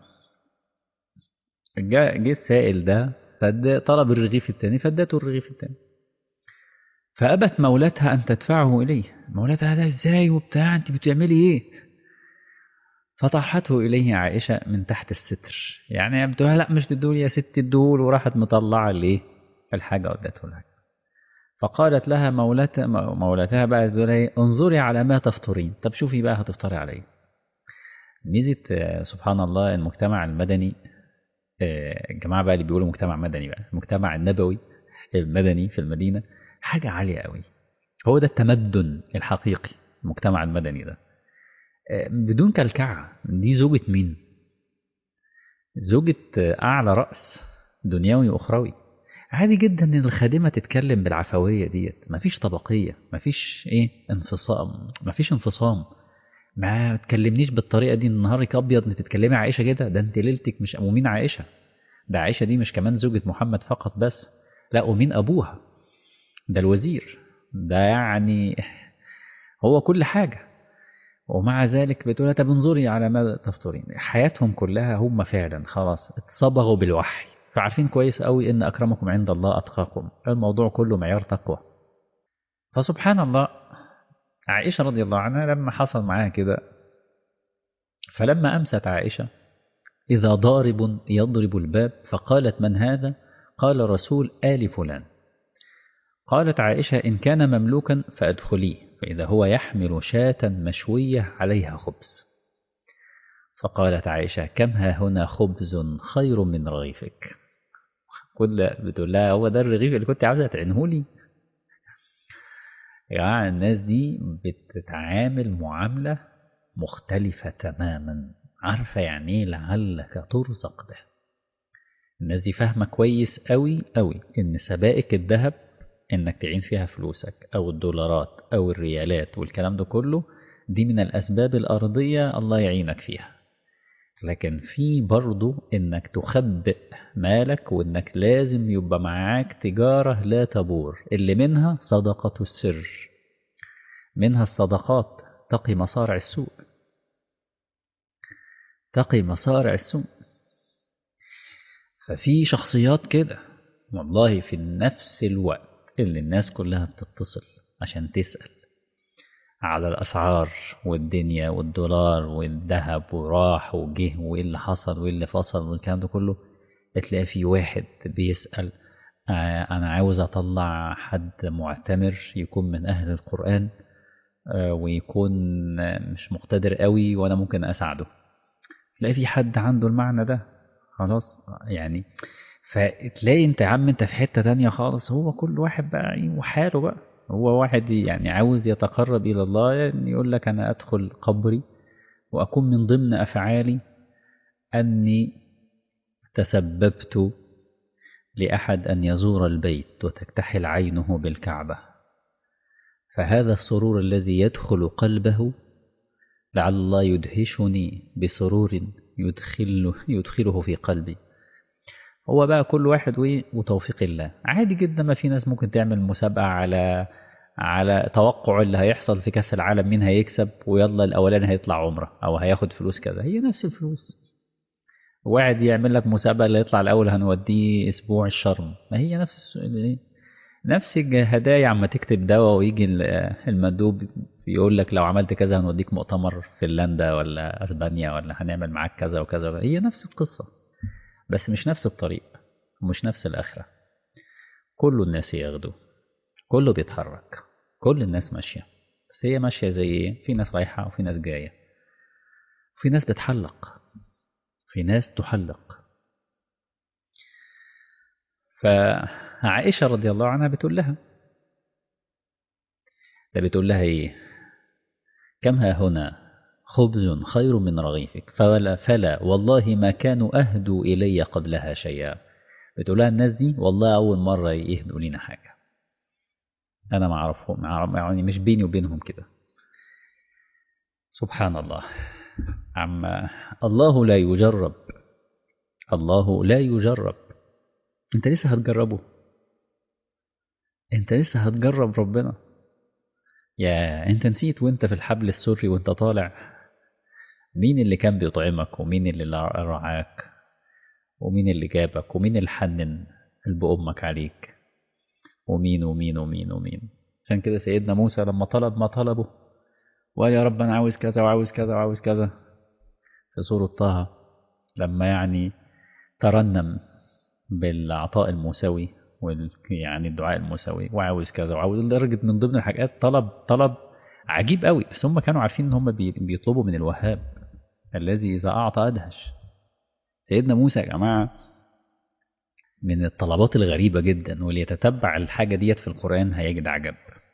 S1: جه جه السائل ده فد طلب الرغيف الثاني فادته الرغيف الثاني فأبت مولاتها أن تدفعه إليه مولاتها ده إزاي وبتاع أنت بتعملي إيه فطرحته إليه عائشة من تحت الستر يعني بتقول لا مش تدول يا ست الدول وراحت مطلعة ليه الحاجة ودته لها فقالت لها مولاتها مولاتها بقى تقول ايه انظري على ما تفطرين طب شوفي بقى هتفطري على ايه ميزة سبحان الله المجتمع المدني الجماعة بقى اللي بيقولوا مجتمع مدني بقى المجتمع النبوي المدني في المدينة حاجة عالية قوي هو ده التمدن الحقيقي المجتمع المدني ده بدون كلكعة دي زوجة مين زوجة أعلى رأس دنيوي وأخروي عادي جدا ان الخادمه تتكلم بالعفويه ديت مفيش طبقيه مفيش ايه انفصام مفيش انفصام ما تكلمنيش بالطريقه دي نهارك ابيض ان تتكلمي عائشه كده ده انت ليلتك مش ومين عائشه ده عائشه دي مش كمان زوجة محمد فقط بس لا ومين ابوها ده الوزير ده يعني هو كل حاجه ومع ذلك بتقول طب انظري على ماذا تفطرين حياتهم كلها هم فعلا خلاص اتصبغوا بالوحي فعارفين كويس قوي ان اكرمكم عند الله اتقاكم الموضوع كله معيار تقوى فسبحان الله عائشة رضي الله عنها لما حصل معاها كده فلما أمست عائشة إذا ضارب يضرب الباب فقالت من هذا قال رسول آل فلان قالت عائشة إن كان مملوكا فأدخليه فإذا هو يحمل شاة مشوية عليها خبز فقالت عائشة كم ها هنا خبز خير من رغيفك كل بتقول لها هو ده الرغيف اللي كنت عاوزة تعينه لي يا يعني الناس دي بتتعامل معاملة مختلفة تماما عارفة يعني ايه لعلك ترزق ده الناس دي فاهمة كويس قوي قوي ان سبائك الذهب انك تعين فيها فلوسك او الدولارات او الريالات والكلام ده كله دي من الاسباب الارضية الله يعينك فيها لكن في برضو انك تخبئ مالك وانك لازم يبقى معاك تجارة لا تبور اللي منها صدقة السر منها الصدقات تقي مصارع السوء تقي مصارع السوء ففي شخصيات كده والله في نفس الوقت اللي الناس كلها بتتصل عشان تسأل على الأسعار والدنيا والدولار والذهب وراح وجه وإيه اللي حصل وإيه اللي فصل والكلام ده كله تلاقي في واحد بيسأل آه أنا عاوز أطلع حد معتمر يكون من أهل القرآن آه ويكون مش مقتدر قوي وأنا ممكن أساعده تلاقي في حد عنده المعنى ده خلاص يعني فتلاقي انت يا عم انت في حتة تانية خالص هو كل واحد بقى ايه وحاله بقى هو واحد يعني عاوز يتقرب إلى الله يعني يقول لك أنا أدخل قبري وأكون من ضمن أفعالي أني تسببت لأحد أن يزور البيت وتكتحل عينه بالكعبة فهذا السرور الذي يدخل قلبه لعل الله يدهشني بسرور يدخل يدخله في قلبي هو بقى كل واحد وتوفيق الله عادي جدا ما في ناس ممكن تعمل مسابقة على على توقع اللي هيحصل في كأس العالم مين هيكسب ويلا الأولاني هيطلع عمرة أو هياخد فلوس كذا هي نفس الفلوس واحد يعمل لك مسابقة اللي يطلع الأول هنوديه أسبوع الشرم ما هي نفس نفس الهدايا عما تكتب دواء ويجي المندوب يقول لك لو عملت كذا هنوديك مؤتمر فنلندا ولا أسبانيا ولا هنعمل معاك كذا وكذا هي نفس القصة بس مش نفس الطريق ومش نفس الآخرة كل الناس ياخدوا كله بيتحرك كل الناس ماشية بس هي ماشية زي ايه في ناس رايحة وفي ناس جاية وفي ناس بتحلق في ناس تحلق فعائشة رضي الله عنها بتقول لها ده بتقول لها ايه كم ها هنا خبز خير من رغيفك فلا, فلا والله ما كانوا أهدوا إلي قبلها شيئا بتقول لها الناس دي والله أول مرة يهدوا لنا حاجة أنا ما أعرفهم يعني مش بيني وبينهم كده سبحان الله عما الله لا يجرب الله لا يجرب انت لسه هتجربه انت لسه هتجرب ربنا يا انت نسيت وانت في الحبل السري وانت طالع مين اللي كان بيطعمك ومين اللي رعاك ومين اللي جابك ومين اللي حنن قلب امك عليك ومين ومين ومين ومين عشان كده سيدنا موسى لما طلب ما طلبه وقال يا رب انا عاوز كذا وعاوز كذا وعاوز كذا في سورة طه لما يعني ترنم بالعطاء الموسوي يعني الدعاء الموسوي وعاوز كذا وعاوز لدرجة من ضمن الحاجات طلب طلب عجيب قوي بس هم كانوا عارفين ان هم بيطلبوا من الوهاب الذي اذا اعطى ادهش سيدنا موسى يا جماعه من الطلبات الغريبة جدا واللي يتتبع الحاجة ديت في القرآن هيجد عجب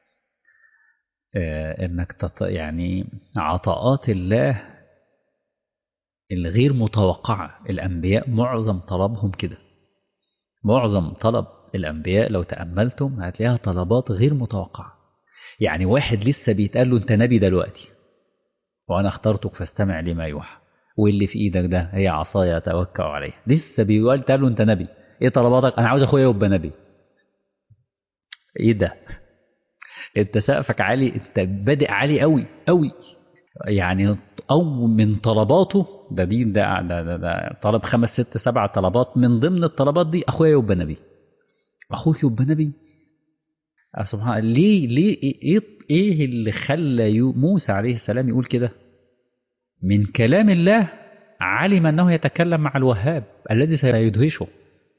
S1: آه انك تط... يعني عطاءات الله الغير متوقعة الأنبياء معظم طلبهم كده معظم طلب الأنبياء لو تأملتم هتلاقيها طلبات غير متوقعة يعني واحد لسه بيتقال له أنت نبي دلوقتي وأنا اخترتك فاستمع لما يوحى واللي في إيدك ده هي عصايا أتوكأ عليها لسه بيقول تقال له أنت نبي إيه طلباتك أنا عاوز أخويا يبقى نبي إيه ده أنت سقفك عالي أنت بادئ عالي قوي قوي يعني أو من طلباته ده دي ده, ده, ده, ده طلب خمس ست سبع طلبات من ضمن الطلبات دي أخويا يبقى نبي أخوك يبقى نبي سبحان الله ليه ليه إيه, إيه اللي خلى موسى عليه السلام يقول كده من كلام الله علم أنه يتكلم مع الوهاب الذي سيدهشه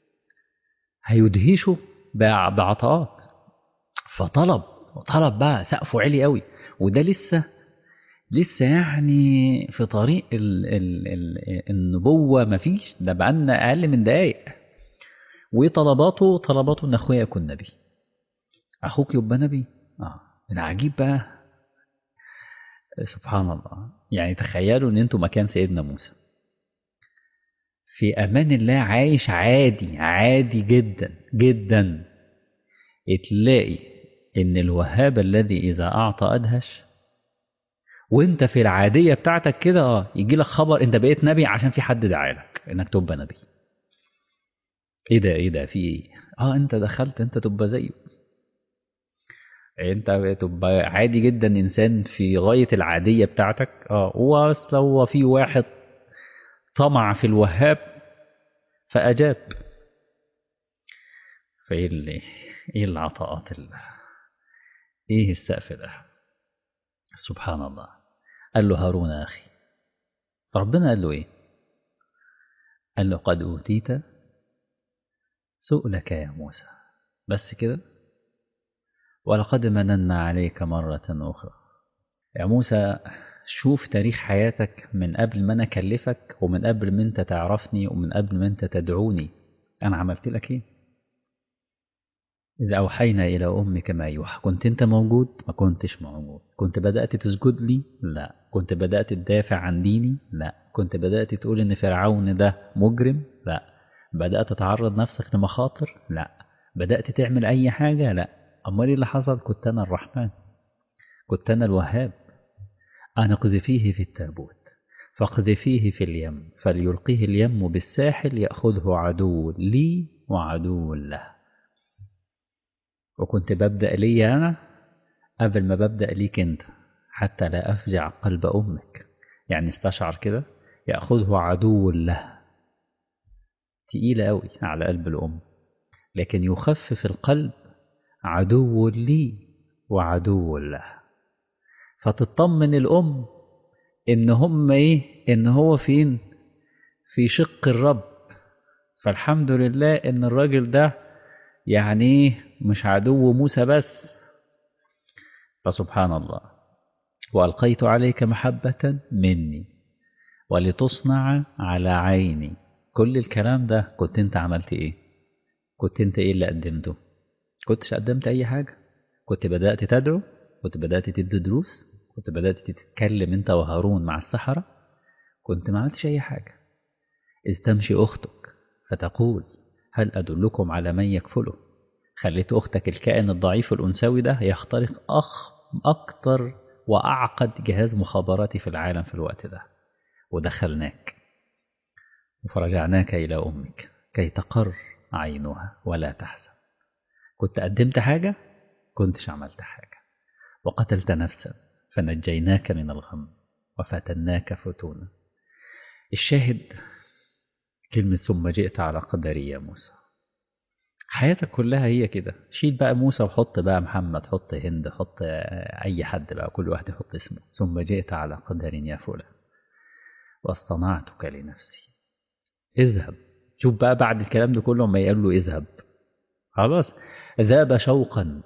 S1: هيدهشه بعطاءات فطلب طلب بقى سقفه عالي قوي وده لسه لسه يعني في طريق ال ال ال النبوة مفيش ده بقالنا أقل من دقايق وطلباته طلباته إن أخويا يكون نبي أخوك يبقى نبي آه العجيب بقى سبحان الله يعني تخيلوا إن أنتوا مكان سيدنا موسى في أمان الله عايش عادي عادي جدا جدا تلاقي إن الوهاب الذي إذا أعطى أدهش وانت في العاديه بتاعتك كده اه يجي لك خبر انت بقيت نبي عشان في حد دعالك انك تبقى نبي ايه ده ايه ده في ايه اه انت دخلت انت تبقى زيه انت تبقى عادي جدا انسان في غايه العاديه بتاعتك اه واصل هو في واحد طمع في الوهاب فاجاب فايه اللي ايه العطاءات اللي ايه السقف ده سبحان الله قال له هارون يا أخي فربنا قال له إيه قال له قد أوتيت سؤلك يا موسى بس كده ولقد مننا عليك مرة أخرى يا موسى شوف تاريخ حياتك من قبل ما أنا أكلفك ومن قبل ما أنت تعرفني ومن قبل ما أنت تدعوني أنا عملت لك إيه إذا أوحينا إلى أمك ما يوحى كنت أنت موجود ما كنتش موجود كنت بدأت تسجد لي لا كنت بدأت تدافع عن ديني لا كنت بدأت تقول إن فرعون ده مجرم لا بدأت تعرض نفسك لمخاطر لا بدأت تعمل أي حاجة لا أمال اللي حصل كنت أنا الرحمن كنت أنا الوهاب أنا اقذفيه في التابوت فاقذفيه في اليم فليلقيه اليم بالساحل يأخذه عدو لي وعدو له وكنت ببدأ لي أنا قبل ما ببدأ ليك أنت حتى لا أفجع قلب أمك يعني استشعر كده يأخذه عدو له تقيلة أوي على قلب الأم لكن يخفف القلب عدو لي وعدو له فتطمن الأم إن هم إيه إن هو فين في شق الرب فالحمد لله إن الراجل ده يعني مش عدو موسى بس فسبحان الله وألقيت عليك محبة مني ولتصنع على عيني كل الكلام ده كنت انت عملت ايه كنت انت ايه اللي قدمته كنتش قدمت اي حاجة كنت بدأت تدعو كنت بدأت تدي دروس كنت بدأت تتكلم انت وهارون مع السحرة كنت ما عملتش اي حاجة إذ تمشي أختك فتقول هل أدلكم على من يكفله خليت أختك الكائن الضعيف الأنثوي ده يخترق أخ أكتر وأعقد جهاز مخابراتي في العالم في الوقت ده ودخلناك فرجعناك إلى أمك كي تقر عينها ولا تحزن كنت قدمت حاجة كنتش عملت حاجة وقتلت نفسا فنجيناك من الغم وفتناك فتونا الشاهد كلمة ثم جئت على قدري يا موسى حياتك كلها هي كده شيل بقى موسى وحط بقى محمد حط هند حط أي حد بقى كل واحد يحط اسمه ثم جئت على قدر يا فلان واصطنعتك لنفسي اذهب شوف بقى بعد الكلام ده كله ما يقول له اذهب خلاص ذاب شوقا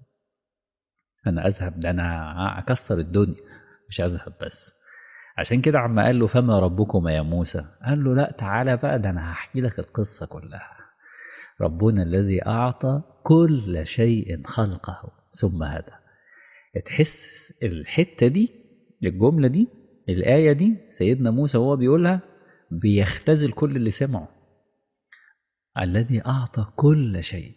S1: انا اذهب ده انا اكسر الدنيا مش اذهب بس عشان كده عما قال له فما ربكما يا موسى قال له لا تعالى بقى ده انا هحكي لك القصه كلها ربنا الذي اعطى كل شيء خلقه ثم هدى تحس الحته دي الجمله دي الايه دي سيدنا موسى وهو بيقولها بيختزل كل اللي سمعه الذي أعطى كل شيء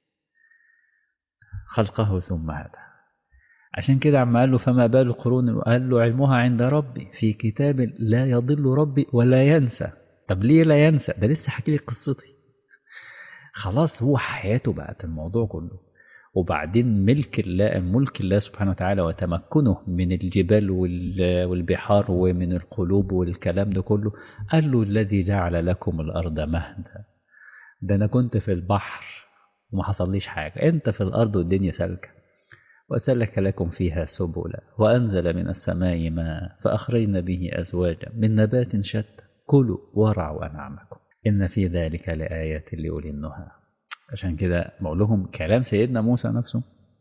S1: خلقه ثم هدى عشان كده عم قال له فما بال قرون قال له علمها عند ربي في كتاب لا يضل ربي ولا ينسى طب ليه لا ينسى ده لسه حكي لي قصتي خلاص هو حياته بقت الموضوع كله وبعدين ملك الله ملك الله سبحانه وتعالى وتمكنه من الجبال والبحار ومن القلوب والكلام ده كله قال له الذي جعل لكم الأرض مهدا ده أنا كنت في البحر وما حصليش حاجة أنت في الأرض والدنيا سالكة وسلك لكم فيها سبلا وأنزل من السماء ماء فأخرجنا به أزواجا من نبات شتى كلوا وارعوا أنعامكم إن في ذلك لآيات لأولي النهى عشان كده بقول لهم كلام سيدنا موسى نفسه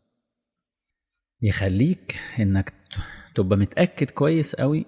S1: يخليك انك تبقى متأكد كويس قوي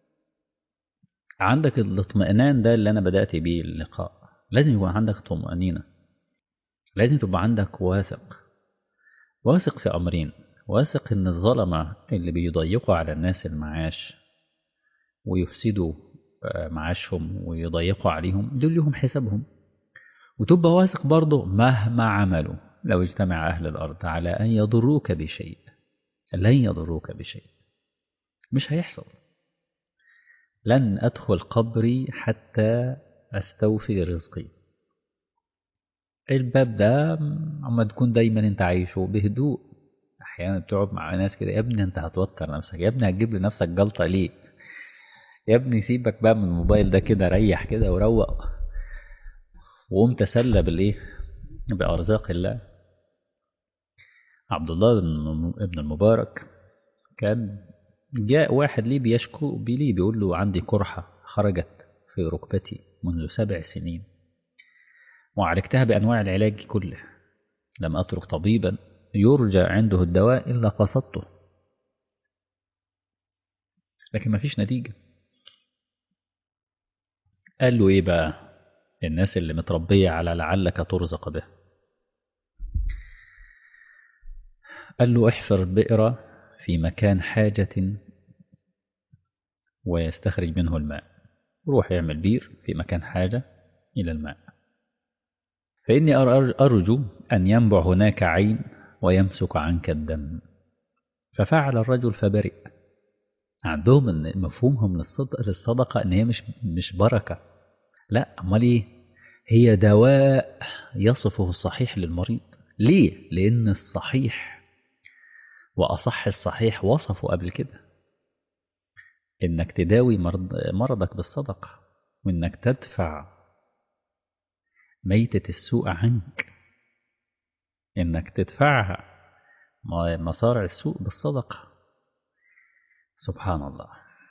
S1: عندك الاطمئنان ده اللي انا بدأت بيه اللقاء لازم يكون عندك طمأنينة لازم تبقى عندك واثق واثق في أمرين واثق إن الظلمة اللي بيضيقوا على الناس المعاش ويفسدوا معاشهم ويضيقوا عليهم دول لهم حسابهم وتبقى واثق برضه مهما عملوا لو اجتمع أهل الأرض على أن يضروك بشيء لن يضروك بشيء مش هيحصل لن أدخل قبري حتى أستوفي رزقي الباب ده عما تكون دايما انت عايشه بهدوء احيانا بتقعد مع ناس كده يا ابني انت هتوتر نفسك يا ابني هتجيب لنفسك جلطه ليه يا ابني سيبك بقى من الموبايل ده كده ريح كده وروق وقوم تسلى بالايه بارزاق الله عبد الله بن المبارك كان جاء واحد ليه بيشكو بليه بيقول له عندي قرحة خرجت في ركبتي منذ سبع سنين وعالجتها بأنواع العلاج كله لم أترك طبيبا يرجى عنده الدواء إلا قصدته لكن ما فيش نتيجة قال له إيه بقى الناس اللي متربية على لعلك ترزق به قال له احفر بئر في مكان حاجة ويستخرج منه الماء روح يعمل بير في مكان حاجة إلى الماء فإني أرجو أن ينبع هناك عين ويمسك عنك الدم ففعل الرجل فبرئ عندهم ان مفهومهم للصدقة ان هي مش مش بركة لا امال ايه هي دواء يصفه الصحيح للمريض ليه لان الصحيح واصح الصحيح وصفه قبل كده انك تداوي مرض مرضك بالصدقة وانك تدفع ميتة السوء عنك انك تدفعها مصارع السوء بالصدقة سبحان الله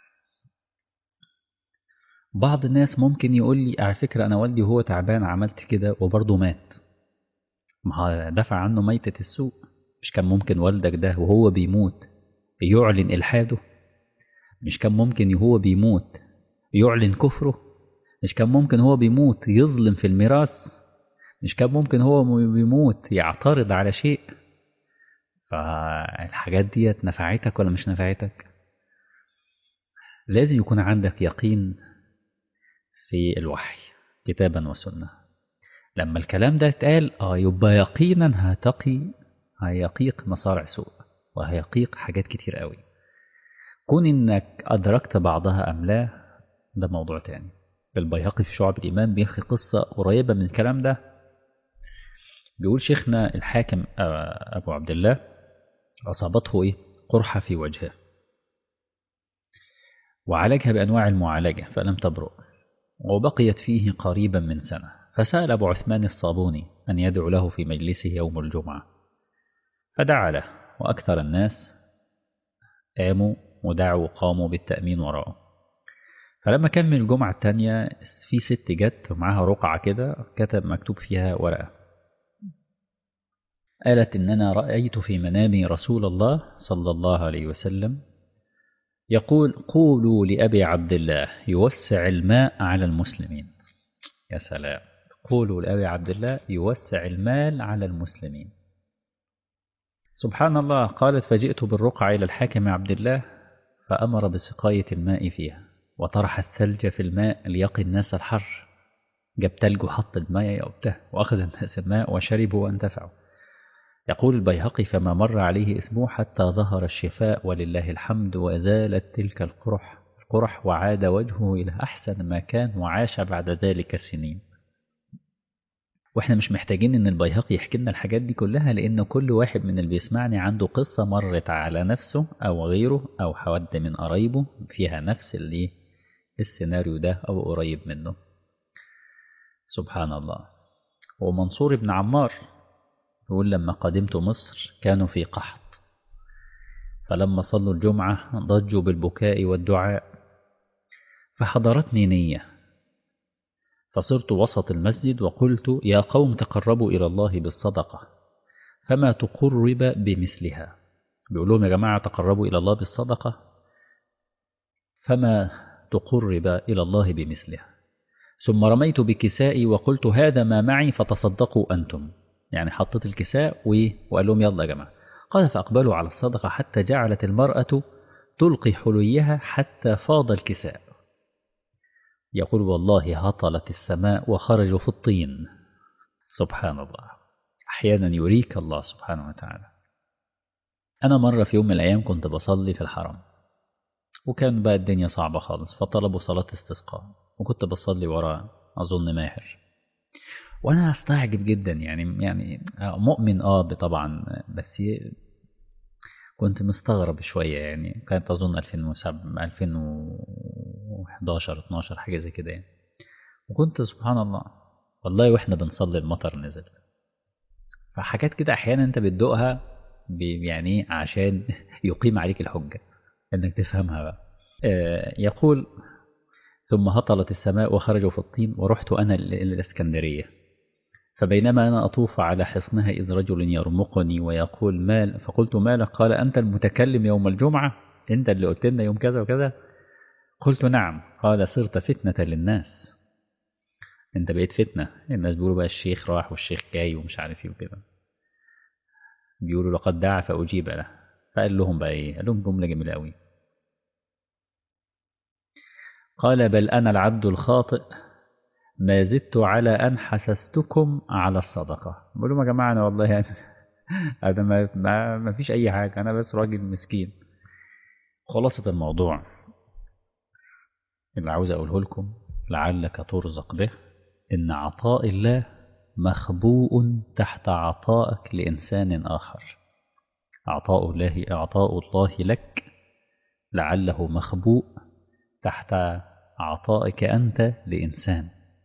S1: بعض الناس ممكن يقول لي على فكرة أنا والدي وهو تعبان عملت كده وبرضه مات ما دفع عنه ميتة السوء مش كان ممكن والدك ده وهو بيموت يعلن إلحاده مش كان ممكن وهو بيموت يعلن كفره مش كان ممكن هو بيموت يظلم في الميراث مش كان ممكن هو بيموت يعترض على شيء فالحاجات ديت نفعتك ولا مش نفعتك لازم يكون عندك يقين في الوحي كتابا وسنة لما الكلام ده اتقال اه يبقى يقينا هتقي هيقيق مصارع سوء وهيقيق حاجات كتير قوي كون انك ادركت بعضها ام لا ده موضوع تاني البيهقي في شعب الايمان بيحكي قصة قريبة من الكلام ده بيقول شيخنا الحاكم ابو عبد الله اصابته ايه قرحة في وجهه وعالجها بأنواع المعالجة فلم تبرؤ وبقيت فيه قريبا من سنة فسأل أبو عثمان الصابوني أن يدعو له في مجلسه يوم الجمعة فدعا له وأكثر الناس قاموا ودعوا قاموا بالتأمين وراءه فلما كان من الجمعة التانية في ست جت ومعاها رقعة كده كتب مكتوب فيها ورقة قالت إن أنا رأيت في منامي رسول الله صلى الله عليه وسلم يقول قولوا لأبي عبد الله يوسع الماء على المسلمين يا سلام قولوا لأبي عبد الله يوسع المال على المسلمين سبحان الله قالت فجئت بالرقعة إلى الحاكم عبد الله فأمر بسقاية الماء فيها وطرح الثلج في الماء ليقي الناس الحر جاب تلج وحط الماء وبته وأخذ الناس الماء وشربوا وانتفعوا يقول البيهقي فما مر عليه اسبوع حتى ظهر الشفاء ولله الحمد وزالت تلك القرح القرح وعاد وجهه إلى أحسن ما كان وعاش بعد ذلك السنين واحنا مش محتاجين ان البيهقي يحكي لنا الحاجات دي كلها لان كل واحد من اللي بيسمعني عنده قصة مرت على نفسه او غيره او حد من قرايبه فيها نفس اللي السيناريو ده او قريب منه سبحان الله ومنصور بن عمار يقول لما قدمت مصر كانوا في قحط فلما صلوا الجمعة ضجوا بالبكاء والدعاء فحضرتني نية فصرت وسط المسجد وقلت يا قوم تقربوا إلى الله بالصدقة فما تقرب بمثلها بيقول لهم يا جماعة تقربوا إلى الله بالصدقة فما تقرب إلى الله بمثلها ثم رميت بكسائي وقلت هذا ما معي فتصدقوا أنتم يعني حطيت الكساء وقال لهم يلا يا جماعة قال فأقبلوا على الصدقة حتى جعلت المرأة تلقي حليها حتى فاض الكساء يقول والله هطلت السماء وخرجوا في الطين سبحان الله أحيانا يريك الله سبحانه وتعالى أنا مرة في يوم من الأيام كنت بصلي في الحرم وكان بقى الدنيا صعبة خالص فطلبوا صلاة استسقاء وكنت بصلي ورا أظن ماهر وانا استعجب جدا يعني يعني مؤمن اه طبعا بس كنت مستغرب شويه يعني كانت اظن 2007 2011 12 حاجه زي كده يعني وكنت سبحان الله والله واحنا بنصلي المطر نزل فحاجات كده احيانا انت بتدوقها يعني عشان يقيم عليك الحجه انك تفهمها بقى آه يقول ثم هطلت السماء وخرجوا في الطين ورحت انا الاسكندريه فبينما أنا أطوف على حصنها إذ رجل يرمقني ويقول مال فقلت مالك قال أنت المتكلم يوم الجمعة أنت اللي قلت لنا يوم كذا وكذا قلت نعم قال صرت فتنة للناس انت بقيت فتنة الناس بيقولوا بقى الشيخ راح والشيخ جاي ومش عارف ايه وكده بيقولوا لقد دعا فأجيب له فقال لهم بقى ايه قال لهم جملة جميلة قوي قال بل أنا العبد الخاطئ ما زدت على أن حسستكم على الصدقة بقول لهم يا جماعة أنا والله يعني أنا ما, ما, ما فيش أي حاجة أنا بس راجل مسكين خلاصة الموضوع اللي عاوز أقوله لكم لعلك ترزق به إن عطاء الله مخبوء تحت عطائك لإنسان آخر عطاء الله عطاء الله لك لعله مخبوء تحت عطائك أنت لإنسان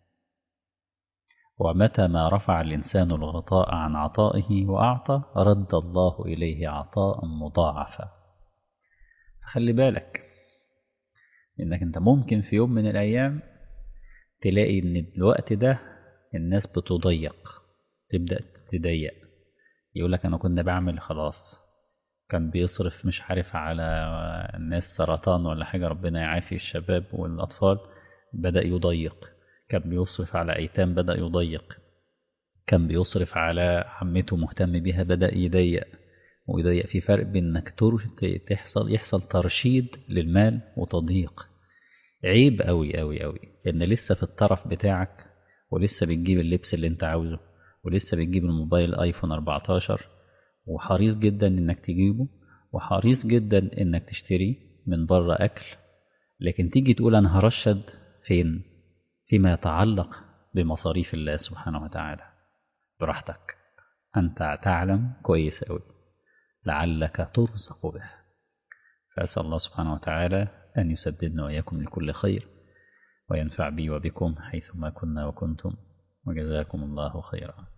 S1: ومتى ما رفع الإنسان الغطاء عن عطائه وأعطى رد الله إليه عطاء مضاعفا خلي بالك إنك أنت ممكن في يوم من الأيام تلاقي إن الوقت ده الناس بتضيق تبدأ تضيق يقول لك أنا كنا بعمل خلاص كان بيصرف مش عارف على الناس سرطان ولا حاجة ربنا يعافي الشباب والأطفال بدأ يضيق كان بيصرف على أيتام بدأ يضيق كان بيصرف على عمته مهتم بيها بدأ يضيق ويضيق في فرق بين انك تحصل يحصل ترشيد للمال وتضييق عيب قوي قوي قوي ان لسه في الطرف بتاعك ولسه بتجيب اللبس اللي انت عاوزه ولسه بتجيب الموبايل ايفون 14 وحريص جدا انك تجيبه وحريص جدا انك تشتري من بره اكل لكن تيجي تقول انا هرشد فين فيما يتعلق بمصاريف الله سبحانه وتعالى براحتك انت تعلم كويس قوي لعلك ترزق به فأسأل الله سبحانه وتعالى أن يسددنا وإياكم لكل خير وينفع بي وبكم حيثما كنا وكنتم وجزاكم الله خيرا